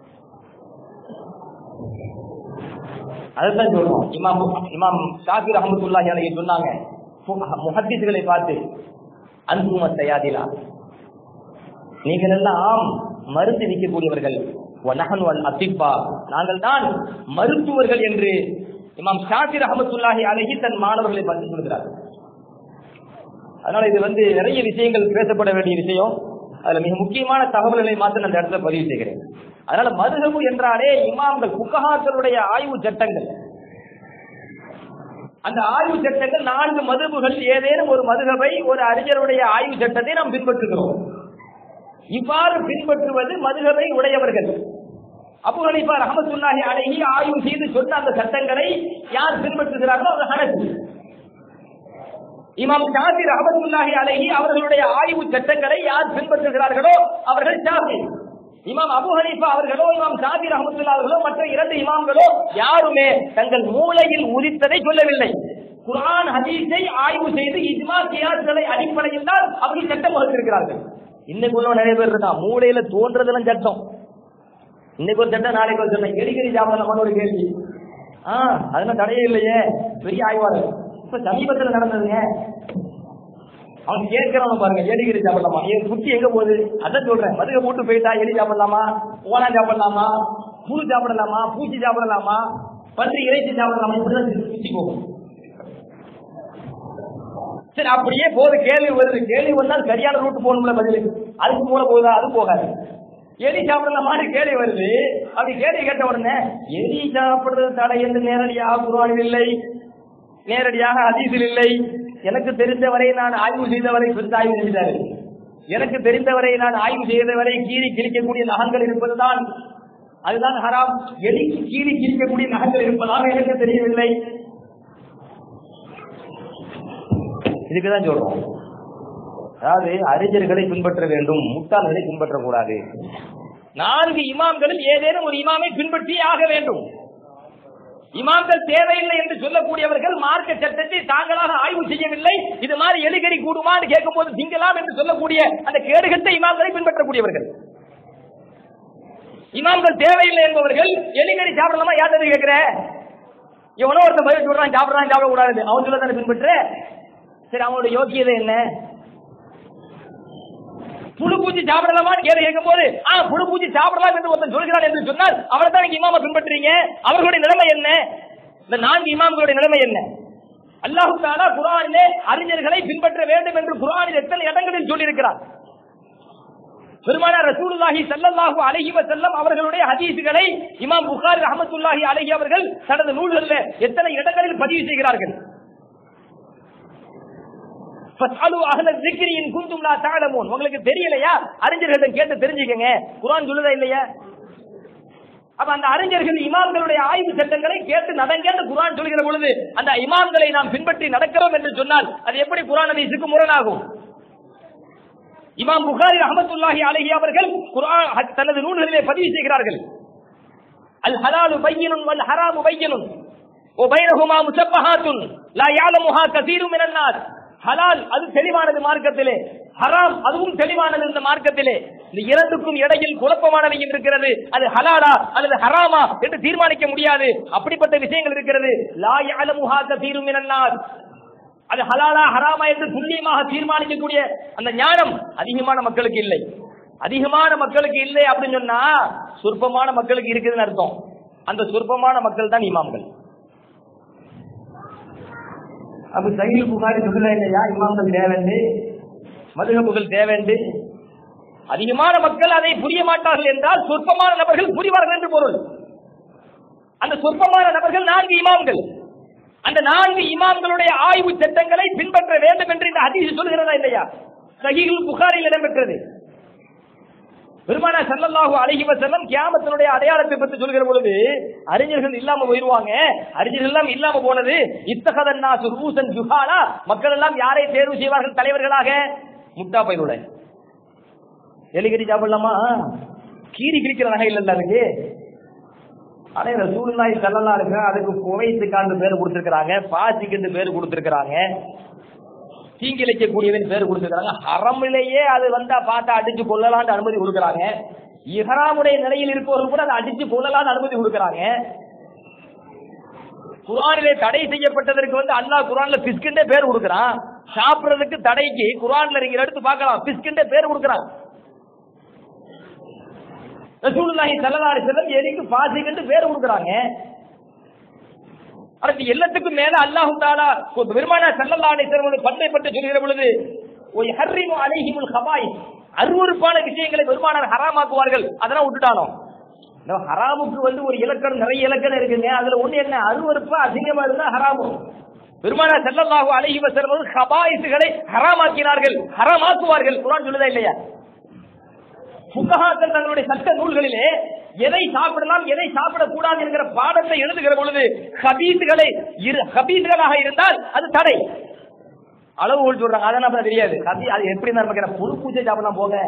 S2: அதுதான் சொல்றோம் இமாம் இமாம் ஷாஃபி ரஹமத்துல்லாஹி அலைஹி சொன்னாங்க முஹத்திஸ்களை பார்த்து அன்பும தயாதிலா நீங்கள் எல்லாம் மருந்து விற்கக்கூடியவர்கள் வனகன் வல் அத்திப்பா நாங்கள் தான் மருத்துவர்கள் என்று இமாம் ஷாஃபி ரஹமத்துல்லாஹி அலைஹி தன் மாணவர்களை பார்த்து சொல்கிறார் அதனால இது வந்து நிறைய விஷயங்கள் பேசப்பட வேண்டிய விஷயம் அதுல மிக முக்கியமான தகவல்களை மாத்திரம் அந்த இடத்துல பதிவு செய்கிறேன் அதனால மதுகபு என்றாலே இமாம்கள் புக்கஹாக்களுடைய ஆய்வு சட்டங்கள் அந்த ஆய்வு சட்டங்கள் நான்கு மதுபுகள் ஏதேனும் ஒரு மதுகபை ஒரு அறிஞருடைய ஆய்வு சட்டத்தை நாம் பின்பற்றுகிறோம் இவ்வாறு பின்பற்றுவது மதுகபை உடையவர்கள் அபு ஹனீஃபா ரஹமத்துல்லாஹி அலைஹி ஆய்வு செய்து சொன்ன அந்த சட்டங்களை யார் பின்பற்றுகிறார்களோ அவர் ஹனஃபி இமாம் ஷாஃபி ரஹமத்துல்லாஹி அலைஹி அவர்களுடைய ஆய்வு சட்டங்களை யார் பின்பற்றுகிறார்களோ அவர்கள் ஷாஃபி இமாம் அபு ஹனீஃபா அவர்களோ இமாம் ஷாஃபி ரஹமத்துல்லா அவர்களோ மற்ற இரண்டு இமாம்களோ யாருமே தங்கள் மூளையில் உதித்ததை சொல்லவில்லை குர்ஆன் ஹதீஸை ஆய்வு செய்து இஜ்மா கியாஸ்களை அடிப்படையில் தான் அவர்கள் சட்டம் வகுத்திருக்கிறார்கள் இன்னைக்கு உள்ள நிறைய பேர் இருக்கான் மூளையில தோன்றதெல்லாம் சட்டம் இன்னைக்கு ஒரு சட்டம் நாளைக்கு ஒரு சட்டம் எடிக்கடி சாப்பிடலாமான்னு ஒரு கேள்வி ஆஹ் அதெல்லாம் தடையே இல்லையே பெரிய ஆய்வாளர் இப்ப சமீபத்துல நடந்ததுங்க அவங்க கேட்கறவங்க பாருங்க எலிகிரி சாப்பிடலாமா என் குட்டி எங்க போகுது அதான் சொல்றேன் மதுக போட்டு போயிட்டா எலி சாப்பிடலாமா ஓனா சாப்பிடலாமா புழு சாப்பிடலாமா பூச்சி சாப்பிடலாமா பன்றி இறைச்சி சாப்பிடலாமா இப்படிதான் சுத்தி போகும் சரி அப்படியே போது கேள்வி வருது கேள்வி வந்தால் சரியான ரூட் போகணும்ல பதில் அதுக்கு மூல போகுதா அது போகாது எலி சாப்பிடலாமான்னு கேள்வி வருது அப்படி கேள்வி கேட்ட உடனே எலி சாப்பிடுறது தடை என்று நேரடியாக குருவானில் இல்லை நேரடியாக அதிசில் இல்லை எனக்கு தெரிந்தவரை நான் ஆய்வு செய்தவரை குறித்து ஆய்வு செய்தாரு எனக்கு தெரிந்தவரை நான் ஆய்வு செய்தவரை கீழி கிழிக்கக்கூடிய நகங்கள் இருப்பதுதான் அதுதான் ஹராம் எலிக்கு கீழி கிழிக்கக்கூடிய நகங்கள் இருப்பதாக எனக்கு தெரியவில்லை இதுக்குதான் சொல்றோம் அதாவது அறிஞர்களை பின்பற்ற வேண்டும் முட்டாள்களை பின்பற்றக்கூடாது நான்கு இமாம்களில் ஏதேனும் ஒரு இமாமை பின்பற்றியே ஆக வேண்டும் இமாம்கள் தேவையில்லை என்று சொல்லக்கூடியவர்கள் மார்க்க சட்டத்தை தாங்களாக ஆய்வு செய்யவில்லை இது மாதிரி எலிகறி கூடுமான்னு கேட்கும் போது திங்கலாம் என்று சொல்லக்கூடிய அந்த கேடுகட்ட இமாம்களை பின்பற்றக்கூடியவர்கள் இமாம்கள் தேவையில்லை என்பவர்கள் எலிகறி சாப்பிடலாமா யார்கிட்ட கேட்கிற எவனோ ஒருத்தன் பதில் சொல்றான் சாப்பிடறான் சாப்பிடக்கூடாது அவன் சொல்ல தானே பின்பற்ற சரி அவனோட யோக்கியதை என்ன புழு பூச்சி சாப்பிடலாமான்னு கேள்வி கேட்கும் போது ஆ புழு பூச்சி சாப்பிடலாம் என்று ஒருத்தன் சொல்கிறான் என்று சொன்னால் அவரை தான் நீங்க இமாம பின்பற்றீங்க அவர்களுடைய நிலைமை என்ன இந்த நான்கு இமாம்களுடைய நிலைமை என்ன அல்லாஹு தாலா குரானிலே அறிஞர்களை பின்பற்ற வேண்டும் என்று குரானில் எத்தனை இடங்களில் சொல்லியிருக்கிறார் பெருமானார் ரசூலுல்லாஹி ஸல்லல்லாஹு அலைஹி வஸல்லம் அவர்களுடைய ஹதீஸுகளை இமாம் புகாரி ரஹ்மத்துல்லாஹி அலைஹி அவர்கள் தனது நூல்களில் எத்தனை இடங்களில் பதிவு செய்கிறார்கள் ஃபஸ்அலு அஹ்ல ذِكْرِ இன் குன்தும் லா தஅலமூன் உங்களுக்கு தெரியலையா அறிஞர்களிடம் கேட்டு தெரிஞ்சுக்கங்க குர்ஆன் சொல்லுதா இல்லையா அப்ப அந்த அறிஞர்கள் இமாம்களுடைய ஆய்வு சட்டங்களை கேட்டு நடங்கன்னு குர்ஆன் சொல்கிற பொழுது அந்த இமாம்களை நாம் பின்பற்றி நடக்கிறோம் என்று சொன்னால் அது எப்படி குர்ஆன் ஹதீஸுக்கு முரணாகும் இமாம் புகாரி ரஹமத்துல்லாஹி அலைஹி அவர்கள் குர்ஆன் தனது நூல்களிலே பதிவு செய்கிறார்கள் அல் ஹலாலு பையினுன் வல் ஹராமு பையினுன் وبينهما مسبحات لا يعلمها كثير من الناس ஹலால் அது தெளிவானது மார்க்கத்திலே ஹராம் அதுவும் தெளிவானது இந்த மார்க்கத்திலே இந்த இரண்டுக்கும் இடையில் குழப்பமானவை இருக்கிறது அது ஹலாலா அல்லது ஹராமா என்று தீர்மானிக்க முடியாது அப்படிப்பட்ட விஷயங்கள் இருக்கிறது லா யஅலமுஹா கஸீரும் மினன் நாஸ் அது ஹலாலா ஹராமா என்று துல்லியமாக தீர்மானிக்கக்கூடிய அந்த ஞானம் அதிகமான மக்களுக்கு இல்லை அதிகமான மக்களுக்கு இல்லை அப்படின்னு சொன்னா சொற்பமான மக்களுக்கு இருக்குதுன்னு அர்த்தம் அந்த சொற்பமான மக்கள் தான் இமாம்கள் அப்ப சஹீல் புகாரி சொல்ல இல்லையா இமாம்கள் தேவைண்டு மதுகப்புகள் தேவைண்டு அதிகமான மக்கள் அதை புரிய மாட்டார்கள் என்றால் சொற்பமான நபர்கள் புரிவார்கள் என்று பொருள் அந்த சொற்பமான நபர்கள் நான்கு இமாம்கள் அந்த நான்கு இமாம்களுடைய ஆய்வு சட்டங்களை பின்பற்ற வேண்டும் என்று இந்த ஹதீஸ் சொல்கிறதா இல்லையா சஹீல் புகாரில் இடம்பெற்றது பெருமானா சல்லல்லாஹு அலைஹி வஸல்லம் கியாமத்தினுடைய அடையாளத்தை பற்றி சொல்கிற பொழுது அறிஞர்கள் இல்லாம போயிருவாங்க அறிஞர்கள் எல்லாம் இல்லாம போனது இத்தகதன் நாசு ரூசன் ஜுஹாலா மக்கள் எல்லாம் யாரை தேர்வு செய்வார்கள் தலைவர்களாக முட்டா பயிரோட எலிகரி சாப்பிடலாமா கீரி கிழிக்கிற நகை இல்ல அதுக்கு அதே ரசூலுல்லாஹி ஸல்லல்லாஹு அலைஹி வஸல்லம் அதுக்கு குவைத்துக்காண்டு பேர் கொடுத்திருக்காங்க பாசிக்கு பேர் கொடுத்திருக்காங்க தீங்கிழைக்கக்கூடியவன் பேர் கொடுத்துருக்காங்க ஹரமிலேயே அது வந்தா பார்த்தா அடிச்சு கொள்ளலாம்னு அனுமதி கொடுக்கறாங்க இஹராமுடைய நிலையில் இருப்பவர்கள் கூட அதை அடிச்சு கொள்ளலாம்னு அனுமதி கொடுக்கறாங்க குரானிலே தடை செய்யப்பட்டதற்கு வந்து அல்லாஹ் குரான்ல பிஸ்கின்ற பேர் கொடுக்கறான் சாப்பிடுறதுக்கு தடைக்கு குரான்ல நீங்க எடுத்து பார்க்கலாம் பிஸ்கின்ற பேர் கொடுக்கறான் ரசூலுல்லாஹி ஸல்லல்லாஹு அலைஹி வஸல்லம் எலிக்கு பாசிக்கு பேர் கொடுக்கறாங்க அடுத்து எல்லாத்துக்கும் மேல அல்லாஹு தாலா பெருமானா சல்லல்லா அலிஸ்வரமுடைய பண்பை பற்றி சொல்கிற பொழுது ஒரு ஹர்ரிமு அலைஹிமுல் ஹபாய் அருவருப்பான விஷயங்களை பெருமானார் ஹராமாக்குவார்கள் அதெல்லாம் விட்டுட்டானோ இந்த ஹராமுக்கு வந்து ஒரு இலக்கணம் நிறைய இலக்கணம் இருக்குங்க அதுல ஒண்ணு என்ன அருவருப்பு அசிங்கமா இருந்தா ஹராமு பெருமானா செல்லல்லாஹு அலைஹி வஸல்லம் ஹபாயிசுகளை ஹராமாக்கினார்கள் ஹராமாக்குவார்கள் குர்ஆன் சொல்லுதா இல்லையா புத்தகாக்கள் தங்களுடைய சட்ட நூல்களிலே எதை சாப்பிடலாம் எதை சாப்பிடக்கூடாது என்கிற பாடத்தை எழுதுகிற பொழுது ஹபீஸ்களை ஹபீஸ்களாக இருந்தால் அது தடை அளவுகள் சொல்றாங்க அதை நமக்கு தெரியாது ஹபீ அது எப்படி நமக்கு புழு பூஜை சாப்பிடலாம் போக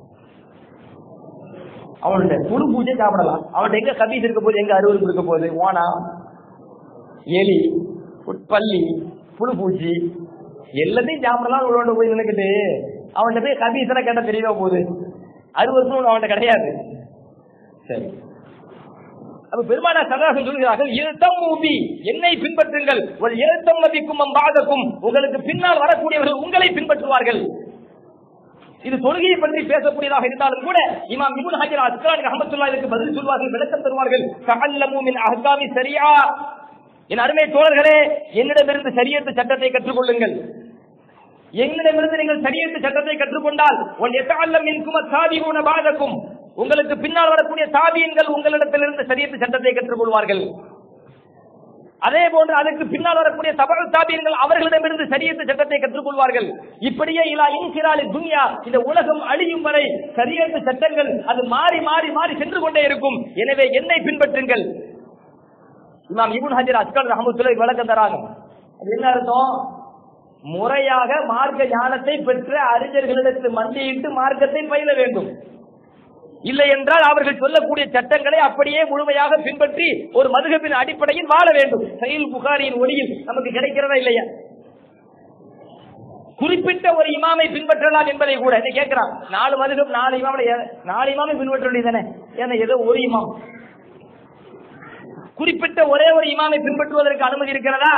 S2: அவன்கிட்ட புழு பூஜை சாப்பிடலாம் அவன்கிட்ட எங்க ஹபீஸ் இருக்க போது எங்க அறுவருக்கு இருக்க போகுது ஓனா எலி பள்ளி புழு பூச்சி எல்லாத்தையும் சாப்பிடலாம் உள்ள போய் நினைக்கிட்டு அவன்கிட்ட போய் ஹபீஸ் கேட்ட தெரியவா போகுது அறுபது அவன்கிட்ட கிடையாது சரி அப்ப பெருமானா சதாசன் சொல்கிறார்கள் எழுத்தம் மூபி என்னை பின்பற்றுங்கள் ஒரு எழுத்தம் மதிக்கும் பாதக்கும் உங்களுக்கு பின்னால் வரக்கூடியவர்கள் உங்களை பின்பற்றுவார்கள் இது தொழுகையை பற்றி பேசக்கூடியதாக இருந்தாலும் கூட இமாம் இபுன் ஹஜர் அஸ்கலான் அஹமத்துல்லா இதற்கு பதில் சொல்வார்கள் விளக்கம் தருவார்கள் தகல்லமு மின் அஹ்காமி சரியா என் அருமை தோழர்களே என்னிடமிருந்து சரியத்து சட்டத்தை கற்றுக்கொள்ளுங்கள் என்னிடமிருந்து நீங்கள் சரியத்து சட்டத்தை கற்றுக்கொண்டால் உன் எத்தாலம் மின்கும் சாதிகூன பாதக்கும் உங்களுக்கு பின்னால் வரக்கூடிய சாதியன்கள் உங்களிடத்திலிருந்து சரியத்து சட்டத்தை கற்றுக்கொள்வார்கள் அதே போன்று அதற்கு பின்னால் வரக்கூடிய தபல் சாபியங்கள் அவர்களிடமிருந்து சரியத்து சட்டத்தை கற்றுக்கொள்வார்கள் இப்படியே இலா இன்சிராலி துன்யா இந்த உலகம் அழியும் வரை சரியத்து சட்டங்கள் அது மாறி மாறி மாறி சென்று கொண்டே இருக்கும் எனவே என்னை பின்பற்றுங்கள் இமாம் இபுன் ஹஜர் அஸ்கல் ரஹமத்துல்லாஹி விளக்கம் தராங்க அது என்ன அர்த்தம் முறையாக மார்க்க ஞானத்தை பெற்ற அறிஞர்களிடத்தில் மண்டியிட்டு மார்க்கத்தை பயில வேண்டும் இல்லை என்றால் அவர்கள் சொல்லக்கூடிய சட்டங்களை அப்படியே முழுமையாக பின்பற்றி ஒரு மதுகப்பின் அடிப்படையில் வாழ வேண்டும் செயல் புகாரியின் ஒளியில் நமக்கு கிடைக்கிறதா இல்லையா குறிப்பிட்ட ஒரு இமாமை பின்பற்றலாம் என்பதை கூட இதை கேட்கிறான் நாலு மதுகம் நாலு இமாம நாலு இமாமை பின்பற்ற வேண்டியதானே ஏன்னா ஏதோ ஒரு இமாம் குறிப்பிட்ட ஒரே ஒரு இமாமை பின்பற்றுவதற்கு அனுமதி இருக்கிறதா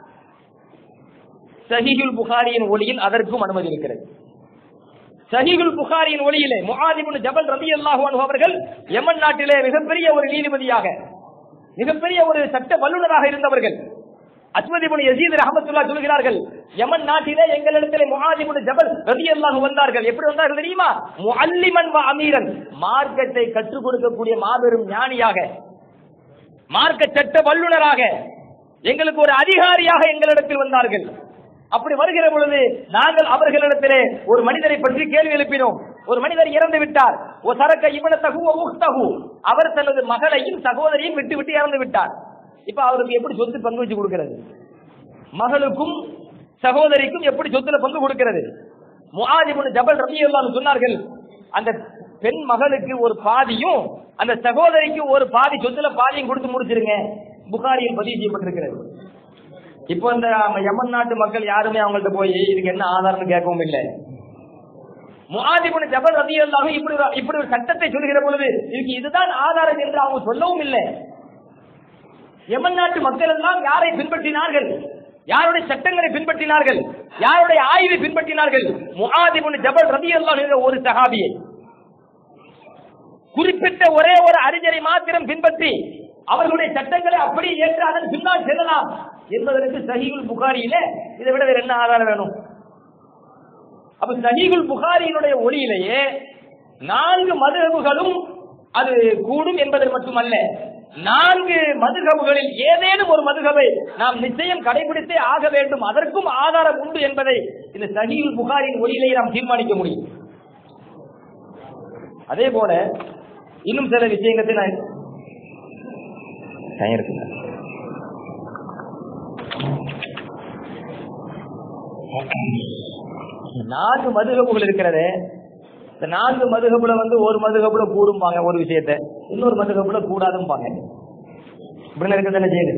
S2: சஹிகுல் புகாரியின் ஒளியில் அதற்கும் அனுமதி இருக்கிறது சஹிகுல் புகாரியின் ஒளியிலே முஹாதிபுன் ஜபல் ரபி அல்லாஹு அவர்கள் யமன் நாட்டிலே மிகப்பெரிய ஒரு நீதிபதியாக மிகப்பெரிய ஒரு சட்ட வல்லுநராக இருந்தவர்கள் அஸ்மதிபுன் யசீத் ரஹமத்துல்லா சொல்கிறார்கள் யமன் நாட்டிலே எங்களிடத்திலே முஹாதிபுன் ஜபல் ரபி அல்லாஹு வந்தார்கள் எப்படி வந்தார்கள் தெரியுமா முஅல்லிமன் வ அமீரன் மார்க்கத்தை கற்றுக் கொடுக்கக்கூடிய மாபெரும் ஞானியாக மார்க்க சட்ட வல்லுநராக எங்களுக்கு ஒரு அதிகாரியாக எங்களிடத்தில் வந்தார்கள் அப்படி வருகிற பொழுது நாங்கள் அவர்களிடத்திலே ஒரு மனிதரை பற்றி கேள்வி எழுப்பினோம் ஒரு மனிதர் இறந்து விட்டார் ஒரு சரக்க இவன தகு தகு அவர் தனது மகளையும் சகோதரியும் விட்டு விட்டு இறந்து விட்டார் இப்ப அவருக்கு எப்படி சொத்து பங்கு வச்சு கொடுக்கிறது மகளுக்கும் சகோதரிக்கும் எப்படி சொத்துல பங்கு கொடுக்கிறது முஹாஜிபுன் ஜபல் ரபியுல்லான்னு சொன்னார்கள் அந்த பெண் மகளுக்கு ஒரு பாதியும் அந்த சகோதரிக்கு ஒரு பாதி சொத்துல பாதியும் கொடுத்து முடிச்சிருங்க புகாரியில் பதிவு செய்யப்பட்டிருக்கிறது இப்போ இந்த யமன் நாட்டு மக்கள் யாருமே அவங்கள்ட்ட போய் இதுக்கு என்ன ஆதாரம்னு கேட்கவும் இல்லை முஹாஜிபுன் ஜபல் ரபியுல்லாஹு இப்படி ஒரு- இப்படி ஒரு சட்டத்தை சொல்லுகிற பொழுது இதுக்கு இதுதான் ஆதாரம் என்று அவங்க சொல்லவும் இல்லை யமன் நாட்டு மக்கள் எல்லாம் யாரை பின்பற்றினார்கள் யாருடைய சட்டங்களை பின்பற்றினார்கள் யாருடைய ஆய்வை பின்பற்றினார்கள் முஹாதிபுன் ஜபல் ரபி என்ற ஒரு சஹாபியை குறிப்பிட்ட ஒரே ஒரு அறிஞரை மாத்திரம் பின்பற்றி அவர்களுடைய சட்டங்களை அப்படியே ஏற்று அதன் பின்னால் செல்லலாம் என்பதற்கு சஹீகுல் புகாரியிலே இதை விட வேற என்ன ஆதாரம் வேணும் அப்ப சஹீகுல் புகாரியினுடைய ஒளியிலேயே நான்கு மதுகபுகளும் அது கூடும் என்பது மட்டுமல்ல நான்கு மதுகபுகளில் ஏதேனும் ஒரு மதுகபை நாம் நிச்சயம் கடைபிடித்தே ஆக வேண்டும் அதற்கும் ஆதாரம் உண்டு என்பதை இந்த சஹீல் புகாரின் ஒளியிலேயே நாம் தீர்மானிக்க முடியும் அதே போல இன்னும் சில விஷயங்களை நான் டைம் இருக்குங்க நான்கு மதுகபுகள் இருக்கிறது இந்த நான்கு மதுகபுல வந்து ஒரு மதுகபுல கூடும்பாங்க ஒரு விஷயத்த இன்னொரு மதுகபுல கூடாதும்பாங்க இப்படி இருக்க தானே செய்யுது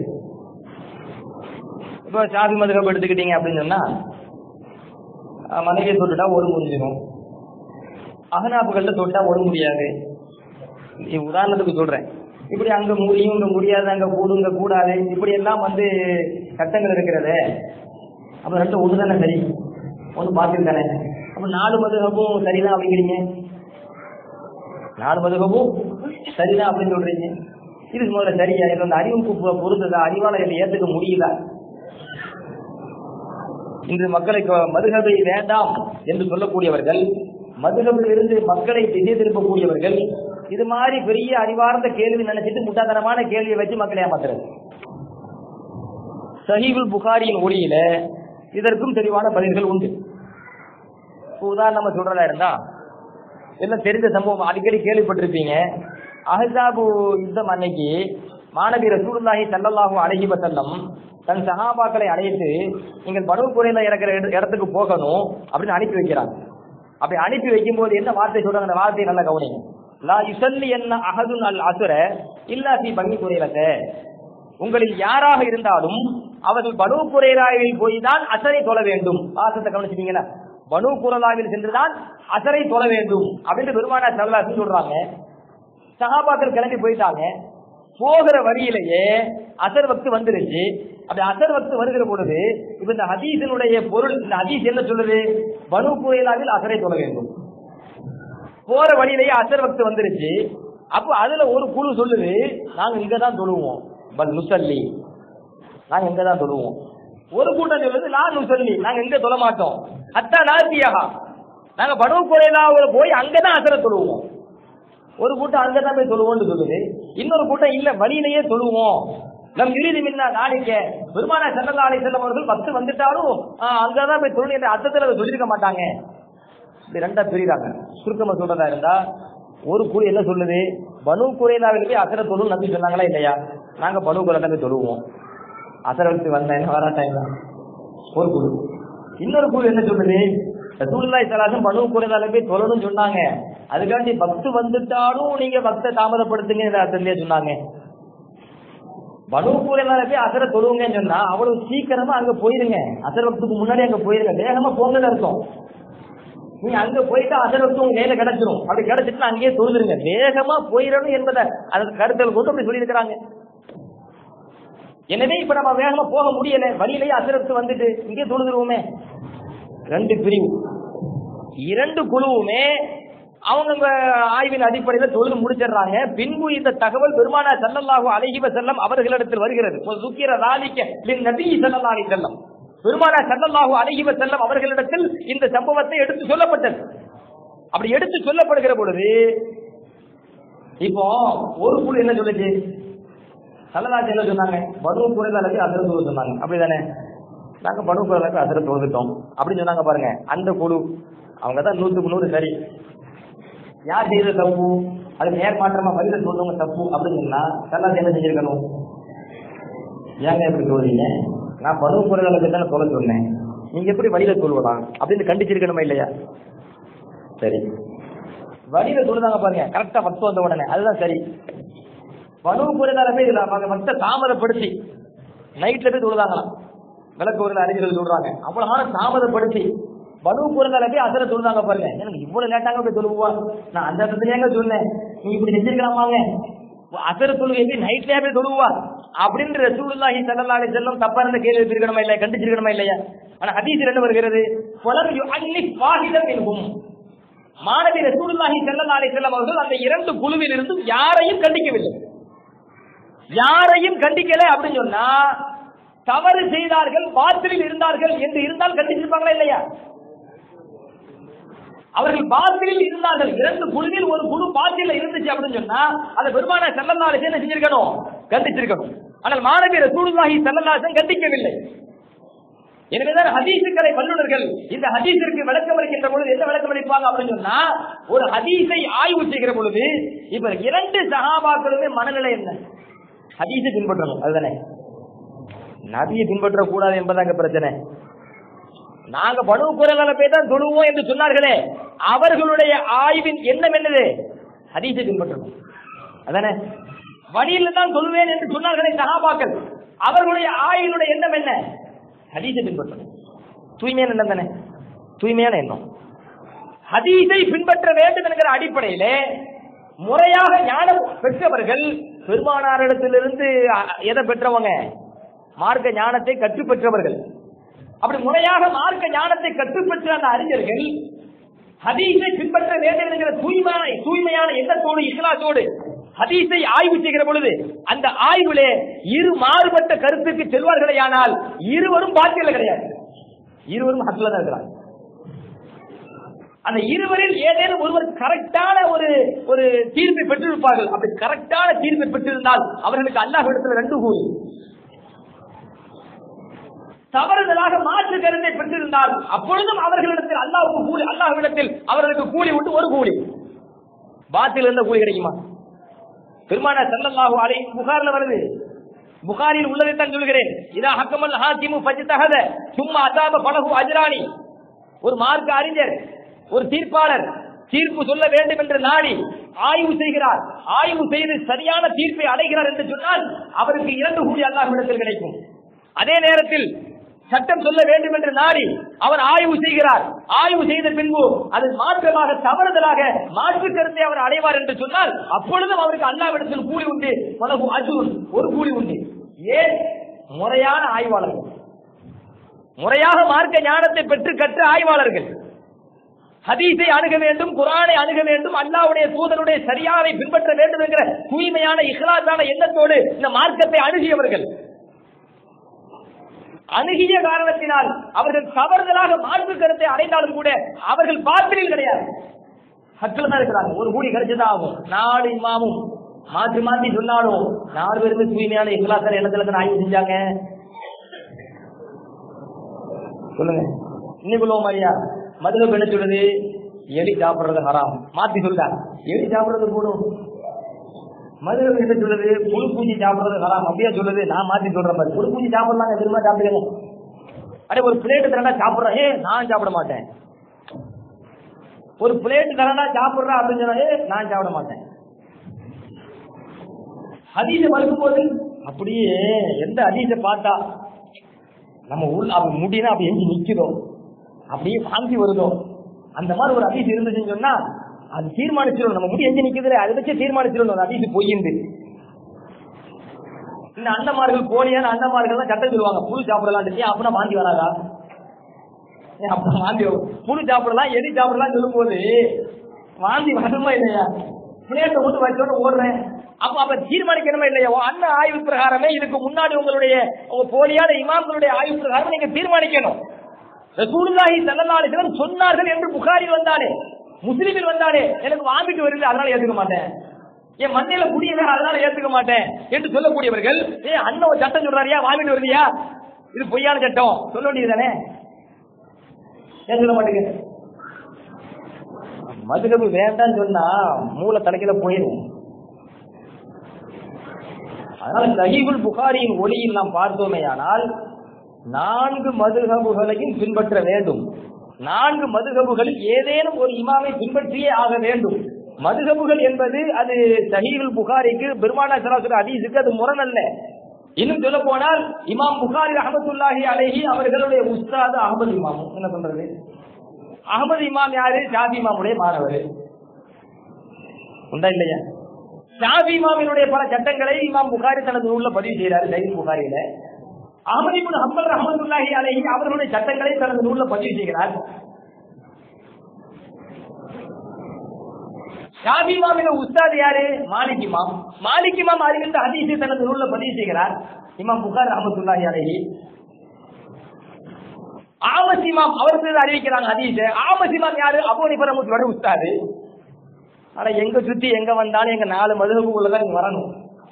S2: இப்போ சாதி மதுகப் எடுத்துக்கிட்டீங்க அப்படின்னு சொன்னா அஹ், மனைவியை தொட்டுட்டா ஒரு முடிஞ்சிடும் அகனாப்புகள்ல தொட்டா ஒரு முடியாது இது உதாரணத்துக்கு சொல்றேன் இப்படி அங்க முடியும் இங்க முடியாது அங்க கூடும் இங்க கூடாது இப்படி எல்லாம் வந்து சட்டங்கள் இருக்கிறது அப்ப ரெண்டு ஒண்ணு தானே சரி ஒண்ணு பாத்தில் தானே அப்ப நாலு மதுகப்பும் சரிதான் அப்படிங்கிறீங்க நாலு மதுகப்பும் சரிதான் அப்படின்னு சொல்றீங்க இது முதல்ல சரியா இது அந்த அறிவுக்கு பொ- பொருந்ததா அறிவால இதை ஏத்துக்க முடியுதா இன்று மக்களுக்கு மதுகபை வேண்டாம் என்று சொல்லக்கூடியவர்கள் மதுகபில் இருந்து மக்களை திசை திருப்பக்கூடியவர்கள் இது மாதிரி பெரிய அறிவார்ந்த கேள்வி நினைச்சிட்டு முட்டாத்தனமான கேள்வியை வச்சு மக்களை ஏமாத்துறது சஹீபுல் புகாரியின் ஒளியில இதற்கும் தெளிவான பதில்கள் உண்டு இப்ப உதாரணமா சொல்றதா இருந்தா எல்லாம் தெரிந்த சம்பவம் அடிக்கடி கேள்விப்பட்டிருப்பீங்க அஹசாபு யுத்தம் அன்னைக்கு மாணவி ரசூலுல்லாஹி ஸல்லல்லாஹு அலைஹி வஸல்லம் தன் சஹாபாக்களை அழைத்து நீங்கள் பனு குறையில இறக்கிற இட- இடத்துக்கு போகணும் அப்படின்னு அனுப்பி வைக்கிறாங்க அப்படி அனுப்பி வைக்கும் போது என்ன வார்த்தை சொல்றாங்க அந்த வார்த்தையை நல்லா கவனிங்க லா யுசல்லி என்ன அஹதுன் அல் அசுர இல்லா ஃபி பனி குறையிலத்தை உங்களில் யாராக இருந்தாலும் அவர்கள் பனு குறைராவில் போய் தான் அசரை தொழ வேண்டும் வாசத்தை கவனிச்சிட்டீங்களா பனு குரலாவில் சென்றுதான் அசரை தொழ வேண்டும் அப்படின்னு பெருமானா சல்லாசன் சொல்றாங்க சகாபாக்கள் கிளம்பி போயிட்டாங்க போகிற வழியிலேயே அசர் வக்து வந்துருச்சு அப்படி அசர் வக்து வருகிற பொழுது இப்ப இந்த ஹதீஸினுடைய பொருள் இந்த ஹதீஸ் என்ன சொல்லுது பனு குறைலாவில் அசரை தொழ வேண்டும் போற வழியிலேயே அசர் வக்து வந்துருச்சு அப்போ அதுல ஒரு குழு சொல்லுது நாங்க இங்க தான் தொழுவோம் பல் நுசல்லி நாங்க இங்க தான் தொழுவோம் ஒரு கூட்டம் சொல்லுது லா நுசல்லி நாங்க இங்க தொழ மாட்டோம் அத்தா நாசியாக நாங்க பனு குறைலாவுல போய் அங்கதான் அசர தொழுவோம் ஒரு கூட்டம் அங்கதான் போய் தொழுவோம்னு சொல்லுது இன்னொரு கூட்டம் இல்ல வழியிலேயே தொழுவோம் நம் இறுதி மின்னா நாளைக்கு பெருமான செல்லல்லா அலை செல்லம் அவர்கள் பத்து வந்துட்டாலும் ஆஹ், அங்கதான் போய் தொழில் என்ற அர்த்தத்தில் அதை சொல்லியிருக்க மாட்டாங்க இப்படி ரெண்டா பிரிறாங்க சுருக்கமா சொல்றதா இருந்தா ஒரு குழு என்ன சொல்லுது பனு குறையிலாவில் போய் அசர தொழும் நம்பி சொன்னாங்களா இல்லையா நாங்க பனு குறையில போய் தொழுவோம் அசர வச்சு வந்தேன் வர டைம் தான் ஒரு குழு இன்னொரு குழு என்ன சொல்லுது ரசூலுல்லாஹி ஸல்லல்லாஹு பனு குறைதால போய் தொழணும்னு சொன்னாங்க அதுக்காண்டி பக்து வந்துட்டாலும் நீங்க பக்த தாமதப்படுத்துங்க அசல்லே சொன்னாங்க பனு குறைதால போய் அசர தொழுவுங்கன்னு சொன்னா அவ்வளவு சீக்கிரமா அங்க போயிருங்க அசர வக்துக்கு முன்னாடி அங்க போயிருங்க வேகமா போங்கன்னு அர்த்தம் நீ அங்க போயிட்டு அசர வக்து உங்க கையில கிடைச்சிரும் அப்படி கிடைச்சிட்டு அங்கேயே தொழுதுருங்க வேகமா போயிடணும் என்பதை அந்த கருத்தில் கொண்டு அப்படி சொல்லியிருக்கிறாங்க எனவே இப்ப நம்ம வேகமா போக முடியல வழியிலேயே அசரத்து வந்துட்டு இங்கே தொழுதுருவோமே ரெண்டு பிரிவு இரண்டு குழுவுமே அவங்க ஆய்வின் அடிப்படையில் தொழுது முடிச்சிடுறாங்க பின்பு இந்த தகவல் பெருமான சல்லல்லாஹு அலைஹி வஸல்லம் அவர்களிடத்தில் வருகிறது சுக்கிர ராலிக்க நபி ஸல்லல்லாஹு அலைஹி வஸல்லம் பெருமான சல்லல்லாஹு அலைஹி வஸல்லம் அவர்களிடத்தில் இந்த சம்பவத்தை எடுத்து சொல்லப்பட்டது அப்படி எடுத்து சொல்லப்படுகிற பொழுது இப்போ ஒரு குழு என்ன சொல்லுச்சு சல்லல்லாஹு என்ன சொன்னாங்க பனு குறைதளவுக்கு அசர தொழுது சொன்னாங்க அப்படிதானே நாங்க பனு குறைதளவுக்கு அசர தொழுதுட்டோம் அப்படின்னு சொன்னாங்க பாருங்க அந்த குழு அவங்க தான் நூத்துக்கு நூறு சரி யார் செய்த தப்பு அது நேர்மாற்றமா பதில சொல்றவங்க தப்பு அப்படின்னு சொன்னா சல்லாஹ் என்ன செஞ்சிருக்கணும் ஏங்க எப்படி சொல்றீங்க நான் பனு குறைதளவுக்கு தானே சொல்ல சொன்னேன் நீங்க எப்படி வழியில சொல்லுவலாம் அப்படின்னு கண்டிச்சிருக்கணுமா இல்லையா சரி வழியில சொல்லுதாங்க பாருங்க கரெக்டா பத்து வந்த உடனே அதுதான் சரி பனு குறைதால போய் இதுல அவங்க மத்த தாமதப்படுத்தி நைட்ல போய் தொழுதாங்களாம் விளக்கு ஒரு அறிஞர்கள் சொல்றாங்க அவ்வளவு தாமதப்படுத்தி பனு குறைதால போய் அசர தொழுதாங்க பாருங்க எனக்கு இவ்வளவு லேட்டாங்க போய் தொழுவா நான் அந்த இடத்துலயாங்க சொன்னேன் நீ இப்படி செஞ்சிருக்கலாமாங்க அசர தொழுகை எப்படி நைட்லயே போய் தொழுவா அப்படின்ற ரசூலுல்லாஹி ஸல்லல்லாஹு அலைஹி வஸல்லம் தப்பா இருந்த கேள்வி இருக்கணுமா இல்லையா கண்டிச்சிருக்கணுமா இல்லையா ஆனா ஹதீஸ் என்ன வருகிறது ஃபலம் யுஅன்னி வாஹிதம் மின்ஹும் மாணவி ரசூலுல்லாஹி ஸல்லல்லாஹு அலைஹி வஸல்லம் அவர்கள் அந்த இரண்டு குழுவில் இருந்தும் யாரையும் கண்டிக்கவில்லை யாரையும் கண்டிக்கல அப்படின்னு சொன்னா தவறு செய்தார்கள் பாத்திரில் இருந்தார்கள் என்று இருந்தால் கண்டிச்சிருப்பாங்களா இல்லையா அவர்கள் பாத்திரில் இருந்தார்கள் இரண்டு குழுவில் ஒரு குழு பாத்திரில இருந்துச்சு அப்படின்னு சொன்னா அந்த பெருமான செல்லல்லாசு என்ன செஞ்சிருக்கணும் கண்டிச்சிருக்கணும் ஆனால் மாணவி ரசூலுல்லாஹி செல்லல்லாசன் கண்டிக்கவில்லை எனவேதான் ஹதீசுக்கலை வல்லுநர்கள் இந்த ஹதீஸிற்கு விளக்கம் அளிக்கின்ற பொழுது என்ன விளக்கம் அளிப்பாங்க அப்படின்னு சொன்னா ஒரு ஹதீஸை ஆய்வு செய்கிற பொழுது இப்ப இரண்டு சகாபாக்களுமே மனநிலை என்ன ஹதீஸை பின்பற்றணும் அதுதானே நபியை பின்பற்ற கூடாது என்பதாங்க பிரச்சனை நாங்க பனு குரலால போய் தான் தொழுவோம் என்று சொன்னார்களே அவர்களுடைய ஆய்வின் எண்ணம் என்னது ஹதீஸை பின்பற்றணும் அதானே வழியில தான் சொல்லுவேன் என்று சொன்னார்களே சகாபாக்கள் அவர்களுடைய ஆய்வினுடைய எண்ணம் என்ன ஹதீஸை பின்பற்றணும் தூய்மையான எண்ணம் தானே தூய்மையான எண்ணம் ஹதீஸை பின்பற்ற வேண்டும் என்கிற அடிப்படையிலே முறையாக ஞானம் பெற்றவர்கள் பெருமானாரிடத்திலிருந்து அ- எதை பெற்றவங்க மார்க்க ஞானத்தை கற்று பெற்றவர்கள் அப்படி முறையாக மார்க்க ஞானத்தை கற்றுப்பெற்ற அந்த அறிஞர்கள் ஹதீஸை பின்பற்ற வேண்டும் என்கிற தூய்மையான தூய்மையான எண்ணத்தோடு இஸ்லாத்தோடு ஹதீஸை ஆய்வு செய்கிற பொழுது அந்த ஆய்விலே இரு மாறுபட்ட கருத்துக்கு செல்வார்களே ஆனால் இருவரும் பாத்தியல கிடையாது இருவரும் ஹத்துல தான் இருக்கிறாங்க அந்த இருவரில் ஏதேனும் ஒருவர் கரெக்டான ஒரு ஒரு தீர்ப்பை பெற்றிருப்பார்கள் அப்படி கரெக்டான தீர்ப்பை பெற்றிருந்தால் அவர்களுக்கு அல்லாஹ் இடத்துல ரெண்டு கூலி தவறுதலாக மாற்று கருத்தை பெற்றிருந்தால் அப்பொழுதும் அவர்களிடத்தில் அல்லாஹ்வுக்கு கூலி அல்லாஹ்விடத்தில் அவர்களுக்கு கூலி உண்டு ஒரு கூலி பாத்தில் இருந்த கூலி கிடைக்குமா பெருமான சல்லல்லாஹு அலைஹி புகார்ல வருது புகாரில் உள்ளதை தான் சொல்கிறேன் இதா ஹக்கமல் ஹாக்கிமு பஜ்தஹத சும்மா அதாப பலகு அஜ்ரானி ஒரு மார்க்க அறிஞர் ஒரு தீர்ப்பாளர் தீர்ப்பு சொல்ல வேண்டும் என்று நாடி ஆய்வு செய்கிறார் ஆய்வு செய்து சரியான தீர்ப்பை அடைகிறார் என்று சொன்னால் அவருக்கு இரண்டு கூலி அல்லாஹ்விடத்தில் கிடைக்கும் அதே நேரத்தில் சட்டம் சொல்ல வேண்டும் என்று நாடி அவர் ஆய்வு செய்கிறார் ஆய்வு செய்த பின்பு அது மாற்றமாக தவறுதலாக மாற்று கருத்தை அவர் அடைவார் என்று சொன்னால் அப்பொழுதும் அவருக்கு அல்லாவிடத்தில் கூலி உண்டு பலகு அஜூர் ஒரு கூலி உண்டு ஏன் முறையான ஆய்வாளர்கள் முறையாக மார்க்க ஞானத்தை பெற்று கற்ற ஆய்வாளர்கள் ஹதீஸை அணுக வேண்டும் குரானை அணுக வேண்டும் அல்லாவுடைய தூதருடைய சரியானை பின்பற்ற வேண்டும் என்கிற தூய்மையான இஹ்லாசான எண்ணத்தோடு இந்த மார்க்கத்தை அணுகியவர்கள் அணுகிய காரணத்தினால் அவர்கள் தவறுதலாக மாற்று கருத்தை அடைந்தாலும் கூட அவர்கள் பாத்திரில் கிடையாது ஹக்கில் தான் இருக்கிறாங்க ஒரு கூடி கிடைச்சுதான் ஆகும் நாலு இமாமும் மாற்றி மாற்றி சொன்னாலும் நாலு பேருமே தூய்மையான இஹ்லாசான எண்ணத்துல தான் ஆய்வு செஞ்சாங்க சொல்லுங்க இன்னைக்குள்ள மாதிரியா மதுரை என்ன சொல்லுது எலி சாப்பிடுறது ஹராம் மாத்தி சொல்லிட்டாங்க எலி சாப்பிடுறது கூடும் மதுரை என்ன சொல்லுது புழு பூச்சி சாப்பிடுறது ஹராம் அப்படியே சொல்லுது நான் மாத்தி சொல்றேன் பாரு புழு பூச்சி சாப்பிடலாங்க திரும்ப சாப்பிடுங்க அடே ஒரு பிளேட் தரண்டா சாப்பிடுறேன் ஏ நான் சாப்பிட மாட்டேன் ஒரு பிளேட் தரண்டா சாப்பிடுறா அப்படின்னு சொன்னா "ஏய், நான் சாப்பிட மாட்டேன் ஹதீஸ மறுக்கும் போது அப்படியே எந்த ஹதீஸ பார்த்தா நம்ம உள்ள அப்படி முடினா அப்படி எஞ்சி நிக்கிறோம் அப்படியே சாந்தி வருதோ அந்த மாதிரி ஒரு ஹதீஸ் இருந்துச்சுன்னு சொன்னா அது தீர்மானிச்சிடணும் நம்ம முடி எஞ்சி நிக்குதுல அதை வச்சு தீர்மானிச்சிடணும் அந்த ஹதீஸ் பொய்யுண்டு இந்த அண்ணமார்கள் போலியான அண்ணமார்கள் தான் சட்டம் சொல்லுவாங்க புழு சாப்பிடலாம் ஏன் அப்படின்னா வாந்தி வராதா ஏன் அப்ப வாந்தி வரும். புழு சாப்பிடலாம் எது சாப்பிடலாம் சொல்லும் போது வாந்தி வருமா இல்லையா பிளேட்டை விட்டு வச்சோட ஓடுறேன் அப்ப அப்ப தீர்மானிக்கணுமா இல்லையா உன் அண்ணன் ஆய்வு பிரகாரமே இதுக்கு முன்னாடி உங்களுடைய உங்க போலியான இமாம்களுடைய ஆய்வு பிரகாரம் நீங்க தீர்மானிக்கணும் ரசூலுல்லாஹி ஸல்லல்லாஹு அலைஹி வஸல்லம் சொன்னார்கள் என்று புகாரி வந்தானே முஸ்லிமில் வந்தானே எனக்கு வாமிட்டு வருது அதனால ஏத்துக்க மாட்டேன் என் மண்ணில குடியவே அதனால ஏத்துக்க மாட்டேன் என்று சொல்லக்கூடியவர்கள் ஏ அண்ணன் ஒரு சட்டம் சொல்றாரியா வாமிட்டு வருதியா இது பொய்யான சட்டம் சொல்ல வேண்டியதுதானே ஏன் சொல்ல மாட்டேங்க மதுகபு வேண்டாம்னு சொன்னா மூல தலைக்கில போயிடும் அதனால சஹீபுல் புகாரியின் ஒளியில் நாம் பார்த்தோமேயானால் நான்கு மதுகபுகளையும் பின்பற்ற வேண்டும் நான்கு மதுகபுகளில் ஏதேனும் ஒரு இமாமை பின்பற்றியே ஆக வேண்டும் மதுகபுகள் என்பது அது சஹீபுல் புகாரிக்கு பெருமானா சராசுர ஹதீஸுக்கு அது முரண் அல்ல இன்னும் சொல்ல போனால் இமாம் புகாரி அஹமத்துல்லாஹி அலைஹி அவர்களுடைய உஸ்தாது அகமது இமாம் என்ன சொல்றது அகமது இமாம் யாரு ஷாஃபி இமாமுடைய மாணவர் உண்டா இல்லையா ஷாஃபி இமாமினுடைய பல சட்டங்களை இமாம் புகாரி தனது நூல்ல பதிவு செய்கிறார் சைன் புகாரியில அகமது இப்னு ஹம்பல் ரஹமத்துல்லாஹி அலைஹி அவர்களுடைய சட்டங்களை தனது நூல்ல பதிவு செய்கிறார் ஷாஃபி இமாமின உஸ்தாத் யாரு மாலிக் இமாம் மாலிக் இமாம் அறிவித்த ஹதீஸை தனது நூல்ல பதிவு செய்கிறார் இமாம் புகார் ரஹமத்துல்லாஹி அலைஹி ஆமஸ் இமாம் அவருக்கு அறிவிக்கிறாங்க ஹதீஸ் ஆமஸ் இமாம் யாரு அபு நிபரமுத்தோட உஸ்தாது ஆனா எங்க சுத்தி எங்க வந்தாலும் எங்க நாலு மதுகபுக்குள்ளதான் நீங்க வரணும்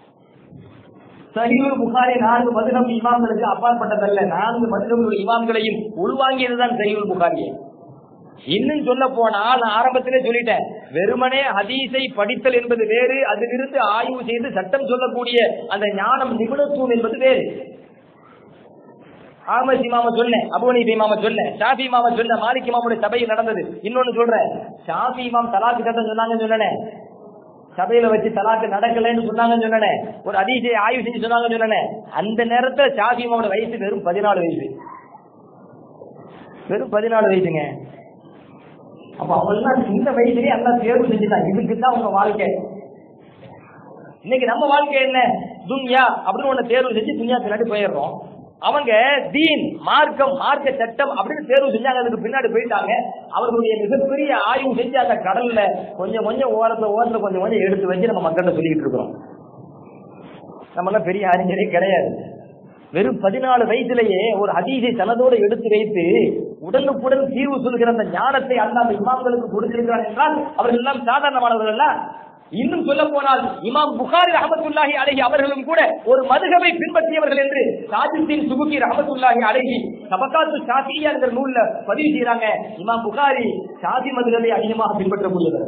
S2: சஹீல் புகாரி நான்கு மதுகபு இமாம்களுக்கு அப்பாற்பட்டதல்ல நான்கு மதுகபு இமாம்களையும் உள்வாங்கியதுதான் சஹீல் புகாரி இன்னும் சொல்ல போனா நான் ஆரம்பத்திலே சொல்லிட்டேன் வெறுமனே ஹதீஸை படித்தல் என்பது வேறு அதிலிருந்து ஆய்வு செய்து சட்டம் சொல்லக்கூடிய அந்த ஞானம் நிபுணத்துவம் என்பது வேறு ஆமஸ் இமாம சொன்னேன் அபுனீப் இமாம சொன்னேன் ஷாஃபி இமாம சொன்னேன் மாலிக் இமாமுடைய சபையில் நடந்தது இன்னொன்னு சொல்றேன் ஷாஃபி இமாம் தலாக்கு சட்டம் சொன்னாங்கன்னு சொன்னேன் சபையில வச்சு தலாக்கு நடக்கலைன்னு சொன்னாங்கன்னு சொன்னேன் ஒரு அதிசய ஆய்வு செஞ்சு சொன்னாங்கன்னு சொன்னேன் அந்த நேரத்துல ஷாஃபி இமாமோட வயசு வெறும் பதினாலு வயசு வெறும் பதினாலு வயசுங்க அப்ப அவங்கெல்லாம் இந்த வயசுலயே எல்லாம் தேர்வு செஞ்சுட்டாங்க இதுக்கு தான் உங்க வாழ்க்கை இன்னைக்கு நம்ம வாழ்க்கை என்ன துன்யா அப்படின்னு ஒண்ணு தேர்வு செஞ்சு துன்யா பின்னாடி போயிடுறோம் அவங்க தீன் மார்க்கம் மார்க்க சட்டம் அப்படின்னு தேர்வு செஞ்சாங்க அதுக்கு பின்னாடி போயிட்டாங்க அவர்களுடைய மிகப்பெரிய ஆய்வு செஞ்சு அந்த கடல்ல கொஞ்சம் கொஞ்சம் ஓரத்துல ஓரத்துல கொஞ்சம் கொஞ்சம் எடுத்து வச்சு நம்ம மக்கள்கிட்ட சொல்லிக்கிட்டு இருக்கிறோம் நம்ம எல்லாம் பெரிய அறிஞரே கிடையாது வெறும் பதினாலு வயசுலயே ஒரு ஹதீஸை தனதோடு எடுத்து வைத்து உடனுக்குடன் தீர்வு சொல்கிற அந்த ஞானத்தை அல்லாத இமாம்களுக்கு கொடுத்திருக்கிறார் என்றால் அவர்கள் எல்லாம் சாதாரணமானவர்கள் அல்ல இன்னும் சொல்ல போனால் இமாம் புகாரி ரஹமத்துல்லாஹி அழகி அவர்களும் கூட ஒரு மதுகவை பின்பற்றியவர்கள் என்று சாஜித்தின் சுகுகி ரஹமத்துல்லாஹி அழகி சபகாத்து ஷாஃபியா என்ற நூல்ல பதிவு செய்யறாங்க இமாம் புகாரி ஷாஃபி மதுகவை அதிகமாக பின்பற்றக்கூடியவர்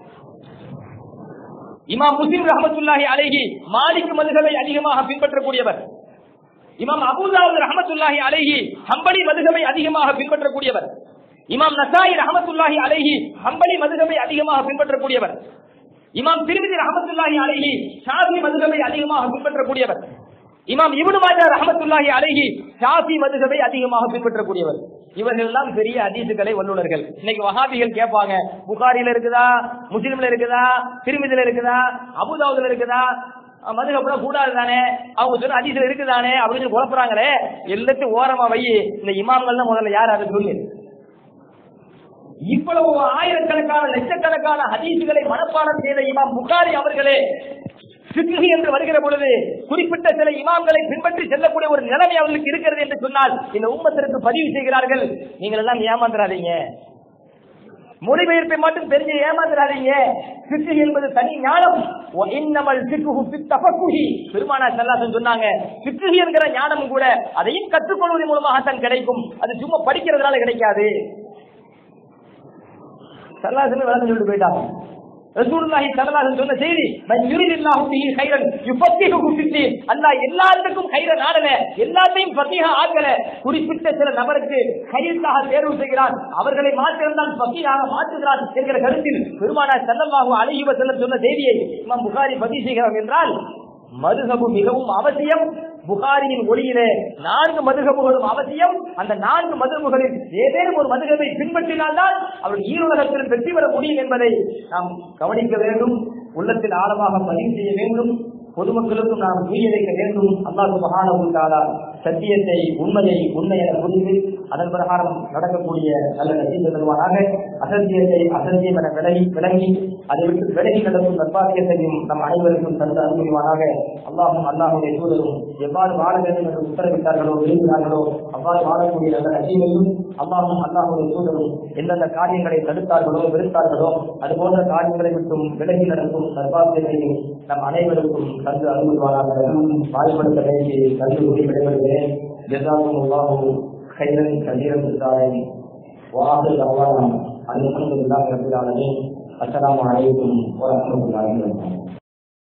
S2: இமாம் முஸ்லிம் ரஹமத்துல்லாஹி அழகி மாலிக் மதுகவை அதிகமாக பின்பற்றக்கூடியவர் இமாம் அபுதாவுத் ரஹமத்துல்லாஹி அலைஹி ஹம்பலி மதுகவை அதிகமாக பின்பற்றக்கூடியவர் இமாம் நசாயி ரஹமத்துல்லாஹி அலைஹி ஹம்பலி மதுகவை அதிகமாக பின்பற்றக்கூடியவர் இமாம் திருமிதி ரஹமத்துல்லாஹி அலைஹி ஷாஃபி மதுகவை அதிகமாக பின்பற்றக்கூடியவர் இமாம் இப்னு மாஜா ரஹமத்துல்லாஹி அலைஹி ஷாஃபி மதுகவை அதிகமாக பின்பற்றக்கூடியவர் இவர்கள் எல்லாம் பெரிய அதீசுகளை வல்லுநர்கள் இன்னைக்கு வஹாபிகள் கேட்பாங்க புகாரில இருக்குதா முஸ்லிம்ல இருக்குதா திருமிதில இருக்குதா அபுதாவுதுல இருக்குதா மதுகப்புறம் கூடாது தானே அவங்க சொன்ன அதிசயம் இருக்குதானே அப்படின்னு குழப்பறாங்களே எல்லாத்தையும் ஓரமா வை இந்த இமாம்கள் தான் முதல்ல யார் அதை சொல்லு இவ்வளவு ஆயிரக்கணக்கான லட்சக்கணக்கான ஹதீசுகளை மனப்பாடம் செய்த இமாம் புகாரி அவர்களே சிக்னி என்று வருகிற பொழுது குறிப்பிட்ட சில இமாம்களை பின்பற்றி செல்லக்கூடிய ஒரு நிலைமை அவர்களுக்கு இருக்கிறது என்று சொன்னால் இந்த உம்மத்திற்கு பதிவு செய்கிறார்கள் நீங்கள் எல்லாம் ஏமாந்துடாதீங்க மொழிபெயர்ப்பை மட்டும் தெரிஞ்சு ஏமாந்துடாதீங்க சிக்கு என்பது தனி ஞானம் இன்னமல் சிக்குஹு பித்தபக்குஹி பெருமானா சல்லாசன் சொன்னாங்க சிக்கு என்கிற ஞானமும் கூட அதையும் கற்றுக்கொள்வதன் மூலமாகத்தான் கிடைக்கும் அது சும்மா படிக்கிறதுனால கிடைக்காது சல்லாசன் விளக்கம் சொல்லிட்டு போயிட்டாங்க ரசூலுல்லாஹி ஸல்லல்லாஹு அலைஹி சொன்ன செய்தி மன் யுரிதில்லாஹு பிஹி கைரன் யுஃபத்திஹு ஃபித்தீன் அல்லாஹ் எல்லாத்துக்கும் கைர நாடல எல்லாத்தையும் ஃபத்தீஹா ஆக்கல குறிப்பிட்ட சில நபருக்கு கையத்தாக தேர்வு செய்கிறான் அவர்களை மாத்திரம்தான் ஃபத்தீஹாக மாற்றுகிறான் என்கிற கருத்தில் பெருமானார் ஸல்லல்லாஹு அலைஹி வஸல்லம் சொன்ன செய்தியை இமாம் புகாரி பதிவு செய்கிறார் என்றால் மதுகபு மிகவும் அவசியம் புகாரியின் ஒளியிலே நான்கு மதுகபுகளும் அவசியம் அந்த நான்கு மதுகபுகளில் ஏதேனும் ஒரு மதுகபை பின்பற்றினால்தான் அவர் ஈருலகத்தில் வெற்றி பெற முடியும் என்பதை நாம் கவனிக்க வேண்டும் உள்ளத்தில் ஆழமாக பதிவு செய்ய வேண்டும் பொதுமக்களுக்கும் நாம் புரிய வைக்க வேண்டும் அல்லாஹ் மகானவுக்கான சத்தியத்தை உண்மையை உண்மை என புரிந்து அதன் பிரகாரம் நடக்கக்கூடிய நல்ல நசீந்த தருவாராக அசத்தியத்தை அசத்தியம் என விலகி விளங்கி அதை விட்டு விலகி நடக்கும் நற்பாக்கியத்தையும் நம் அனைவருக்கும் தந்து அனுபவிவாராக அல்லாஹும் அல்லாஹுடைய தூதரும் எவ்வாறு வாழ வேண்டும் என்று உத்தரவிட்டார்களோ விரும்பினார்களோ அவ்வாறு வாழக்கூடிய நல்ல நசீமையும் அல்லாஹும் அல்லாஹுடைய தூதரும் எந்தெந்த காரியங்களை தடுத்தார்களோ வெறுத்தார்களோ அது போன்ற காரியங்களை விட்டும் விலகி நடக்கும் நற்பாக்கியத்தையும் நம் அனைவருக்கும் தந்து அனுபவிவாராக வாய்ப்படுத்த வேண்டி தந்து விடைபெறுகிறேன் ஜெசாக்கும் அல்லாஹும் خيرا كثيرا في الدارين واخر دعوانا ان الحمد لله رب العالمين السلام عليكم ورحمه الله وبركاته